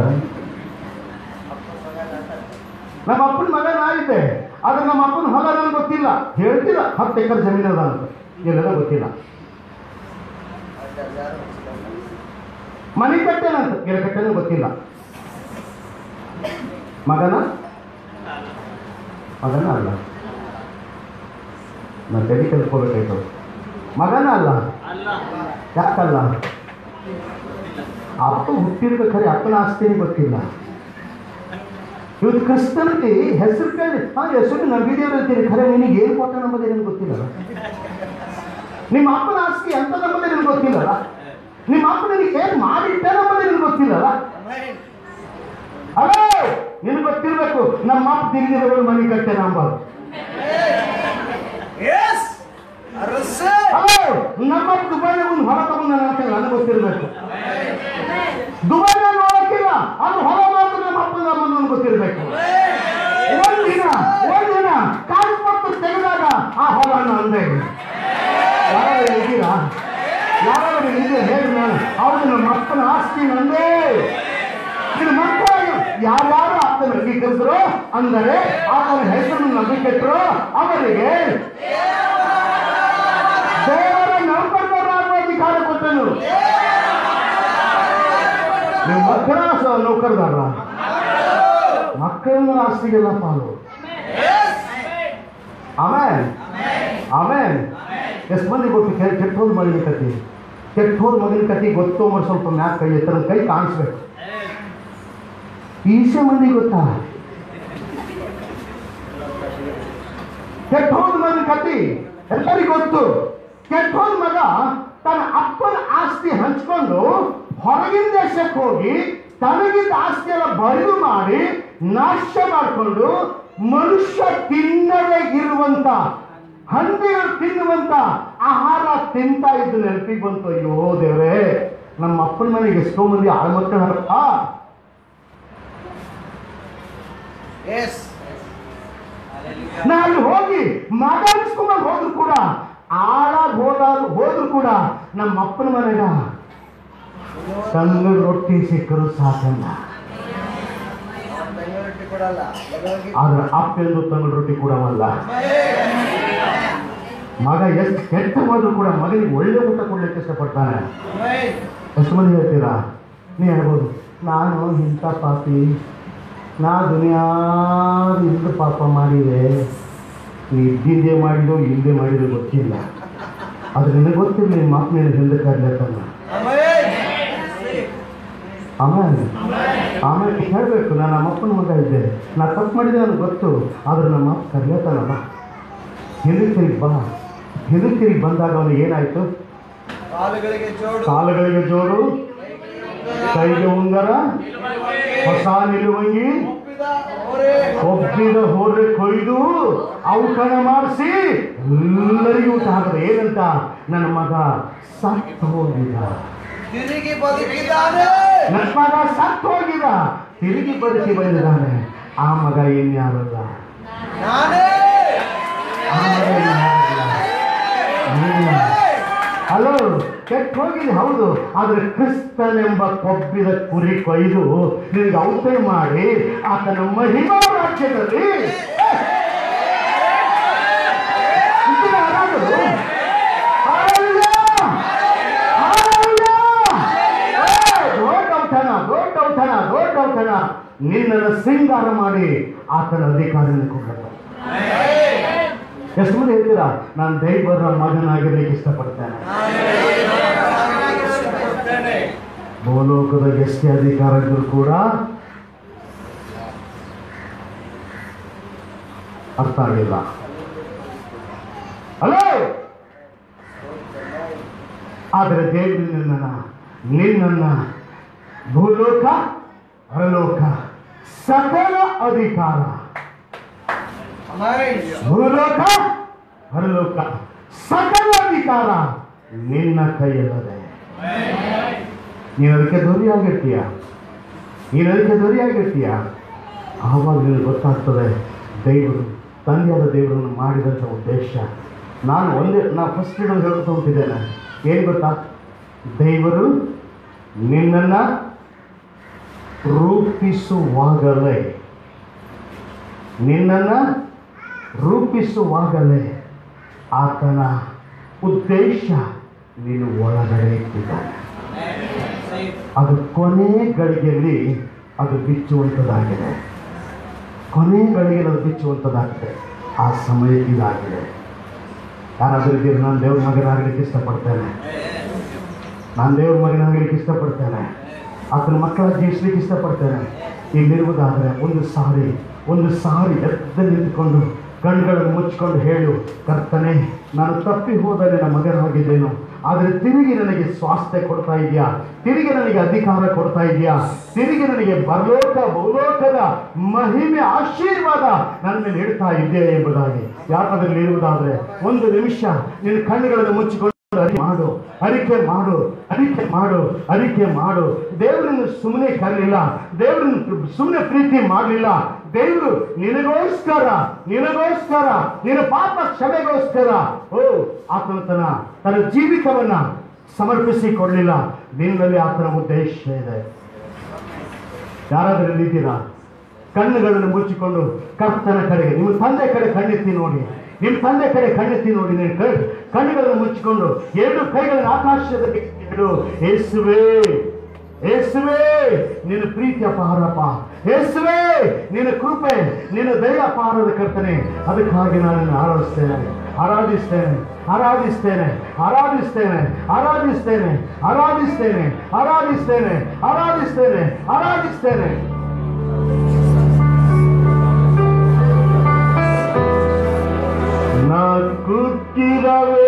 ನಮ್ಮ ಅಪ್ಪನ ಮಗ ನಾ ಇದ್ದೆ ಆದ್ರೆ ನಮ್ಮ ಅಪ್ಪನ ಹೊಲ ನನಗೆ ಗೊತ್ತಿಲ್ಲ ಹೇಳ್ತಿಲ್ಲ ಹತ್ತು ಎಕರೆ ಜಮೀನು ಅದ ಅಂತ ಎಲ್ಲೆಲ್ಲ ಗೊತ್ತಿಲ್ಲ ಮನೆ ಕಟ್ಟೆನಂತ ಎಲ್ಲಿ ಕಟ್ಟೆನೂ ಗೊತ್ತಿಲ್ಲ ಮಗನ ಮಗನ ಅಲ್ಲ ನಾನು ತಲೆ ಕಲ್ತ್ಕೋಬೇಕಾಯ್ತು ಮಗನ ಅಲ್ಲ ಯಾಕಲ್ಲ ಅಪ್ಪ ಹುಟ್ಟಿರ್ಬೇಕಾದ್ರೆ ಅಪ್ಪನ ಆಸ್ತಿನೇ ಗೊತ್ತಿಲ್ಲ ಇವತ್ತು ಕ್ರಿಸ್ತನಲ್ಲಿ ಹೆಸರು ಕೇಳಿ ಹಾ ಹೆಸರು ನಂಬಿದೇವ್ರು ಅಂತೀರಿ ಖರೆ ನಿನಗೆ ಏನು ಕೊಟ್ಟ ನಂಬುದೇ ನಿನಗೆ ಗೊತ್ತಿಲ್ಲಲ್ಲ ನಿಮ್ಮ ಅಪ್ಪನ ಆಸ್ತಿ ಎಂತ ನಂಬುದೇ ನಿನಗೆ ಗೊತ್ತಿಲ್ಲಲ್ಲ ನಿಮ್ಮ ಅಪ್ಪ ನಿನಗೆ ಏನು ಮಾಡಿಟ್ಟ ನಂಬುದೇ ನಿನಗೆ ಗೊತ್ತಿಲ್ಲಲ್ಲ ಅಲೋ ನಿನಗೆ ಗೊತ್ತಿರಬೇಕು ನಮ್ಮ ಅಪ್ಪ ತಿರುಗಿದವರು ಮನೆ ಕಟ್ಟೆ ನಂಬಾರ್ದು ಅಲೋ ನಮ್ಮ ಅಪ್ಪ ದುಬೈನ ಒಂದು ಹೊರ ತಗೊಂಡು ನನ್ನ ಹತ್ರ ನನಗೆ ಗೊತ್ತಿರಬೇಕು ದುಬೈನ ನೋಡಕ್ಕಿಲ್ಲ ಅದು ಹೊರ ಮಾತ್ರ ನಮ್ಮ ಅಪ್ಪ ನಮ್ಮ ನನಗೆ ಗೊತ್ತಿರಬೇಕು ಒಂದಿನ ಒಂದಿನ ಕಾಲ್ಪಟ್ಟು ತೆಗೆದಾಗ ಆ ಹೊಲನ ಅಂದೆ ಯಾರು ಇದ್ದೀರಾ ಯಾರು ಇದ್ದೀರಾ ಹೇಳಿ ನಾನು ಹೌದು ನಮ್ಮ ಅಪ್ಪನ ಆಸ್ತಿ ನಂದೇ ನಿನ್ನ ಮಕ್ಕಳು ಯಾರ್ಯಾರು ಆತನ ಅಂಗೀಕರಿಸರು ಅಂದರೆ ಆತನ ಹೆಸರನ್ನು ನಂಬಿಕೆಟ್ಟರು ಅವರಿಗೆ ದೇವರ ನೌಕರರಾಗುವ ಅಧಿಕಾರ ಕೊಟ್ಟನು ನೀವು ಮಕ್ಕಳ ನೌಕರದಾರ ಮಕ್ಕಳ ಆಸ್ತಿಗೆಲ್ಲ ಪಾಲು ಆಮೇಲೆ ಆಮೇಲೆ ಎಷ್ಟು ಮಂದಿ ಗೊತ್ತು ಕೆಟ್ಟ ಹೋಗಿ ಮಾಡ್ಲಿಕ್ಕತ್ತಿ ಕೆಟ್ಟ ಹೋದ ಮಗನ ಕತೆ ಗೊತ್ತು ಅಂಬರ್ ಸ್ವಲ್ಪ ಮ್ಯಾಕ್ ಕೈ ಎತ್ತರ ಕೈ ಕಾಣಿಸ್ಬೇಕು ಈಸೆ ಮಂದಿ ಗೊತ್ತಾ ಕೆಟ್ಟ ಹೋದ ಮಗನ ಕತೆ ಎಲ್ಲರಿಗೂ ಗೊತ್ತು ಕೆಟ್ಟ ಹೋದ ಮಗ ತನ್ನ ಅಪ್ಪನ ಆಸ್ತಿ ಹಂಚ್ಕೊಂಡು ಹೊರಗಿನ ದೇಶಕ್ಕೆ ಹೋಗಿ ತನಗಿದ್ದ ಆಸ್ತಿ ಎಲ್ಲ ಬರಿದು ಮಾಡಿ ನಾಶ ಮಾಡಿಕೊಂಡು ಮನುಷ್ಯ ತಿನ್ನದೇ ಇರುವಂತ ಹಂದಿಗಳು ತಿನ್ನುವಂತ ಆಹಾರ ತಿಂತಾ ಇದ್ದು ನೆನಪಿಗೆ ಬಂತು ಅಯ್ಯೋ ದೇವ್ರೆ ನಮ್ಮ ಅಪ್ಪನ ಮನೆಗೆ ಎಷ್ಟೋ ಮಂದಿ ಆಳ್ಮಕ್ಕಳು ಹರಪ್ಪ ಎಸ್ ನಾನು ಹೋಗಿ ಮಾತಾಡಿಸ್ಕೊಂಡ್ ಹೋದ್ರು ಕೂಡ ಆಳಾಗಿ ಹೋದಾಗ ಹೋದ್ರು ಕೂಡ ನಮ್ಮ ಅಪ್ಪನ ಮನೆಗ ತಂಗಳು ರೊಟ್ಟಿ ಸಿಕ್ಕರು ಸಾಕಲ್ಲ ಬೆಂಗಳೂರು ಕೊಡಲ್ಲ ಬೆಂಗಳೂರಿಗೆ ಆದ್ರೆ ಅಪ್ಪೆಂದು ತಂಗಳು ರೊಟ್ಟಿ ಕೊಡವಲ್ಲ ಮಗ ಎಷ್ಟು ಕೆಟ್ಟ ಹೋದ್ರು ಕೂಡ ಮಗನಿಗೆ ಒಳ್ಳೆ ಊಟ ಕೊಡ್ಲಿಕ್ಕೆ ಇಷ್ಟಪಡ್ತಾನೆ ಆಮೆನ್. ಎಷ್ಟು ಮಂದಿ ಹೇಳ್ತೀರಾ ನೀ ಹೇಳ್ಬೋದು ನಾನು ಇಂಥ ಪಾಪಿ ನಾ ದುನಿಯಾದ ಇಂದು ಪಾಪ ಮಾಡಿದೆ ನೀ ಇದ್ದಿಂದೆ ಮಾಡಿದೋ ಇಲ್ಲದೆ ಮಾಡಿದೋ ಗೊತ್ತಿಲ್ಲ ಆದ್ರೆ ನಿನಗೆ ಗೊತ್ತಿಲ್ಲ ನಿಮ್ಮ ಮಾತು ನೀನು ಹಿಂದಕ್ಕೆ ಆಗ್ಲತ್ತಲ್ಲ ಆಮೆನ್. ಆಮೇಲೆ ಆಮೇಲೆ ಹೇಳಬೇಕು ನಾನು ನಮ್ಮ ಅಪ್ಪನ ಮಗ ಇದ್ದೆ ನಾ ತಪ್ಪು ಮಾಡಿದೆ ನನಗೆ ಗೊತ್ತು ಆದ್ರೆ ನಮ್ಮ ಅಪ್ಪ ಕರ್ಲೇತಾನಲ್ಲ ಹಿಂದಕ್ಕೆ ತಿರುಗಿ ಬಾ ಹಿಂದಕ್ಕೆ ತಿರುಗಿ ಬಂದಾಗ ಅವನಿಗೆ ಏನಾಯ್ತು ಕಾಲುಗಳಿಗೆ ಜೋಡು ಕಾಲುಗಳಿಗೆ ಜೋಡು ಕೈಗೆ ಉಂಗರ ಹೊಸ ನಿಲುವಂಗಿ ಒಪ್ಪಿದ ಅವರೇ ಒಪ್ಪಿದ ಹೋದ್ರೆ ಕೊಯ್ದು ಔಕಣ ಮಾಡಿಸಿ ಎಲ್ಲರಿಗೂ ಊಟ ಹಾಕಿದ ಏನಂತ ನನ್ನ ಮಗ ಸತ್ತು ಹೋಗಿದ ತಿರುಗಿ ಬದುಕಿದ್ದಾನೆ ನನ್ನ ಮಗ ಸತ್ತು ಹೋಗಿದ ತಿರುಗಿ ಬದುಕಿ ಬಂದಿದ್ದಾನೆ ಆ ಮಗ ಇನ್ಯಾರಲ್ಲ ನಾನೇ ಆ ಮಗ ಇನ್ಯಾರಲ್ಲ ನೀನು. ಹಲೋ ಕೆಟ್ಟ ಹೋಗಿದೆ ಹೌದು ಆದ್ರೆ ಕ್ರಿಸ್ತನೆಂಬ ಕೊಬ್ಬಿದ ಕುರಿ ಕೊಯ್ದು ನಿನಗೆ ಔತಣ ಮಾಡಿ ಆತನ ಮಹಿಮಾ ರಾಜ್ಯದಲ್ಲಿ ಇದನ್ನ ಆರಾಮರು? Hallelujah! Hallelujah! ಏ, ದೊಡ್ಡ ಔತಣ ದೊಡ್ಡ ಔತಣ ದೊಡ್ಡ ಔತಣ ನಿನ್ನನ್ನು ಸಿಂಗಾರ ಮಾಡಿ ಆತನ ಅಧಿಕಾರವನ್ನು ಕೊಡಬೇಕು ಎಷ್ಟು ಮಂದಿ ಹೇಳ್ತೀರಾ ನಾನು ದೈವರ ಮಗನಾಗಿರ್ಲಿಕ್ಕೆ ಇಷ್ಟಪಡ್ತೇನೆ ಭೂಲೋಕದ ಎಷ್ಟೇ ಅಧಿಕಾರಗಳು ಕೂಡ ಅರ್ಥ ಆಗಿಲ್ಲ ಹಲೋ ಆದರೆ ದೇವರು ನಿನ್ನನ್ನ ನಿನ್ನನ್ನ ಭೂಲೋಕ ಹರಲೋಕ ಸಕಲ ಅಧಿಕಾರ ಆಮೆನ್. ಭೂಲೋಕ ಹರಲೋಕ ಸಕಲ ಅಧಿಕಾರ ನಿನ್ನ ಕೈಯಲ್ಲದೆ ನೀನು ಅದಕ್ಕೆ ದೊರೆಯಾಗಿರ್ತೀಯ ನೀನು ಅದಕ್ಕೆ ದೊರೆಯಾಗಿರ್ತೀಯ ಆವಾಗ ನಿನಗೆ ಗೊತ್ತಾಗ್ತದೆ ದೇವರು ತಂದೆಯಾದ ದೇವರನ್ನು ಮಾಡಿದಂಥ ಉದ್ದೇಶ ನಾನು ಒಂದೇ ನಾ ಫಸ್ಟ್ ಇಡೋದು ಹೇಳ್ತಾ ಹೊಂಟಿದ್ದೇನೆ ಏನು ಗೊತ್ತಾ ದೇವರು ನಿನ್ನನ್ನು ರೂಪಿಸುವಾಗಲೇ ನಿನ್ನನ್ನು ರೂಪಿಸುವಾಗಲೇ ಆತನ ಉದ್ದೇಶ ನೀನು ಒಳಗಡೆ ಇಟ್ಟಿದ್ದಾನೆ ಅದು ಕೊನೆ ಗಳಿಗೆಯಲ್ಲಿ ಅದು ಬಿಚ್ಚುವಂಥದ್ದಾಗಿದೆ ಕೊನೆ ಗಳಿಗೆಯಲ್ಲಿ ಅದು ಬಿಚ್ಚುವಂಥದ್ದಾಗಿದೆ ಆ ಸಮಯ ಇದಾಗಿದೆ ಯಾರಾದರೂ ಇದ್ದೀರಿ ನಾನು ದೇವ್ರ ಮಗನಾಗಲಿಕ್ಕೆ ಇಷ್ಟಪಡ್ತೇನೆ ನಾನು ದೇವ್ರ ಮಗನಾಗಲಿಕ್ಕೆ ಇಷ್ಟಪಡ್ತೇನೆ ಆತನ ಮಕ್ಕಳ ಜೀವಿಸ್ಲಿಕ್ಕೆ ಇಷ್ಟಪಡ್ತೇನೆ ಇಲ್ಲಿರುವುದಾದರೆ ಒಂದು ಸಾರಿ ಒಂದು ಸಾರಿ ಎದ್ದು ನಿಂತುಕೊಂಡು ಕಣ್ಗಳನ್ನು ಮುಚ್ಚಿಕೊಂಡು ಹೇಳು ಕರ್ತನೆ ನಾನು ತಪ್ಪಿ ಹೋದ ನಿನ್ನ ಮಗನಾಗಿದ್ದೇನು ಆದರೆ ತಿರುಗಿ ನನಗೆ ಸ್ವಾಸ್ಥ್ಯ ಕೊಡ್ತಾ ಇದೆಯಾ ತಿರುಗಿ ನನಗೆ ಅಧಿಕಾರ ಕೊಡ್ತಾ ಇದೆಯಾ ತಿರುಗಿ ನನಗೆ ಬರಲೋಕ ಭೂಲೋಕದ ಮಹಿಮೆ ಆಶೀರ್ವಾದ ನನ್ನ ಮೇಲೆ ಇಡ್ತಾ ಇದ್ದೆ ಎಂಬುದಾಗಿ ಯಾಕಾದ್ರಲ್ಲಿ ಇರುವುದಾದರೆ ಒಂದು ನಿಮಿಷ ನಿನ್ನ ಕಣ್ಣುಗಳನ್ನು ಮುಚ್ಚಿಕೊಂಡು ಅರಿಕೆ ಮಾಡು ಅರಿಕೆ ಮಾಡು ಅರಿಕೆ ಮಾಡು ಅರಿಕೆ ಮಾಡು ದೇವರನ್ನು ಸುಮ್ಮನೆ ಕರಲಿಲ್ಲ ದೇವರನ್ನು ಸುಮ್ಮನೆ ಪ್ರೀತಿ ಮಾಡಲಿಲ್ಲ ದೇವರು ನಿನಗೋಸ್ಕರ ನಿನಗೋಸ್ಕರ ನಿನ್ನ ಪಾಪ ಕ್ಷಮೆಗೋಸ್ಕರ ಓ ಆತನ ತನ್ನ ತನ್ನ ಜೀವಿತವನ್ನ ಸಮರ್ಪಿಸಿ ಕೊಡಲಿಲ್ಲ ನಿನ್ನಲ್ಲಿ ಆತನ ಉದ್ದೇಶ ಇದೆ ಯಾರಾದರೂ ಇದ್ದೀರಾ ಕಣ್ಣುಗಳನ್ನು ಮುಚ್ಚಿಕೊಂಡು ಕರ್ತನ ಕಡೆಗೆ ನಿಮ್ಮ ತಂದೆ ಕಡೆ ಕಣ್ಣೆತ್ತಿ ನೋಡಿ ನಿಮ್ಮ ತಂದೆ ಕಡೆ ಕಣ್ಣೆತ್ತಿ ನೋಡಿ ನೀವು ಕಣ್ ಕಣ್ಣುಗಳನ್ನು ಮುಚ್ಚಿಕೊಂಡು ಎರಡು ಕೈಗಳನ್ನು ಆಕಾಶದಲ್ಲಿ ಇಡು ಯೇಸುವೇ ಯೇಸುವೇ ನಿನ್ನ ಪ್ರೀತಿ ಅಪಾರಪ್ಪ ಯೇಸುವೇ ನಿನ್ನ ಕೃಪೆ ನಿನ್ನ ದಯ ಅಪಾರದ ಕರ್ತನೆ ಅದಕ್ಕಾಗಿ ನಾನು ನಿನ್ನ ಆರಾಧಿಸ್ತೇನೆ ಆರಾಧಿಸ್ತೇನೆ ಆರಾಧಿಸ್ತೇನೆ ಆರಾಧಿಸ್ತೇನೆ ಆರಾಧಿಸ್ತೇನೆ ಆರಾಧಿಸ್ತೇನೆ ಆರಾಧಿಸ್ತೇನೆ ಆರಾಧಿಸ್ತೇನೆ ಆರಾಧಿಸ್ತೇನೆ ನಾ ಕೂತಿರವೇ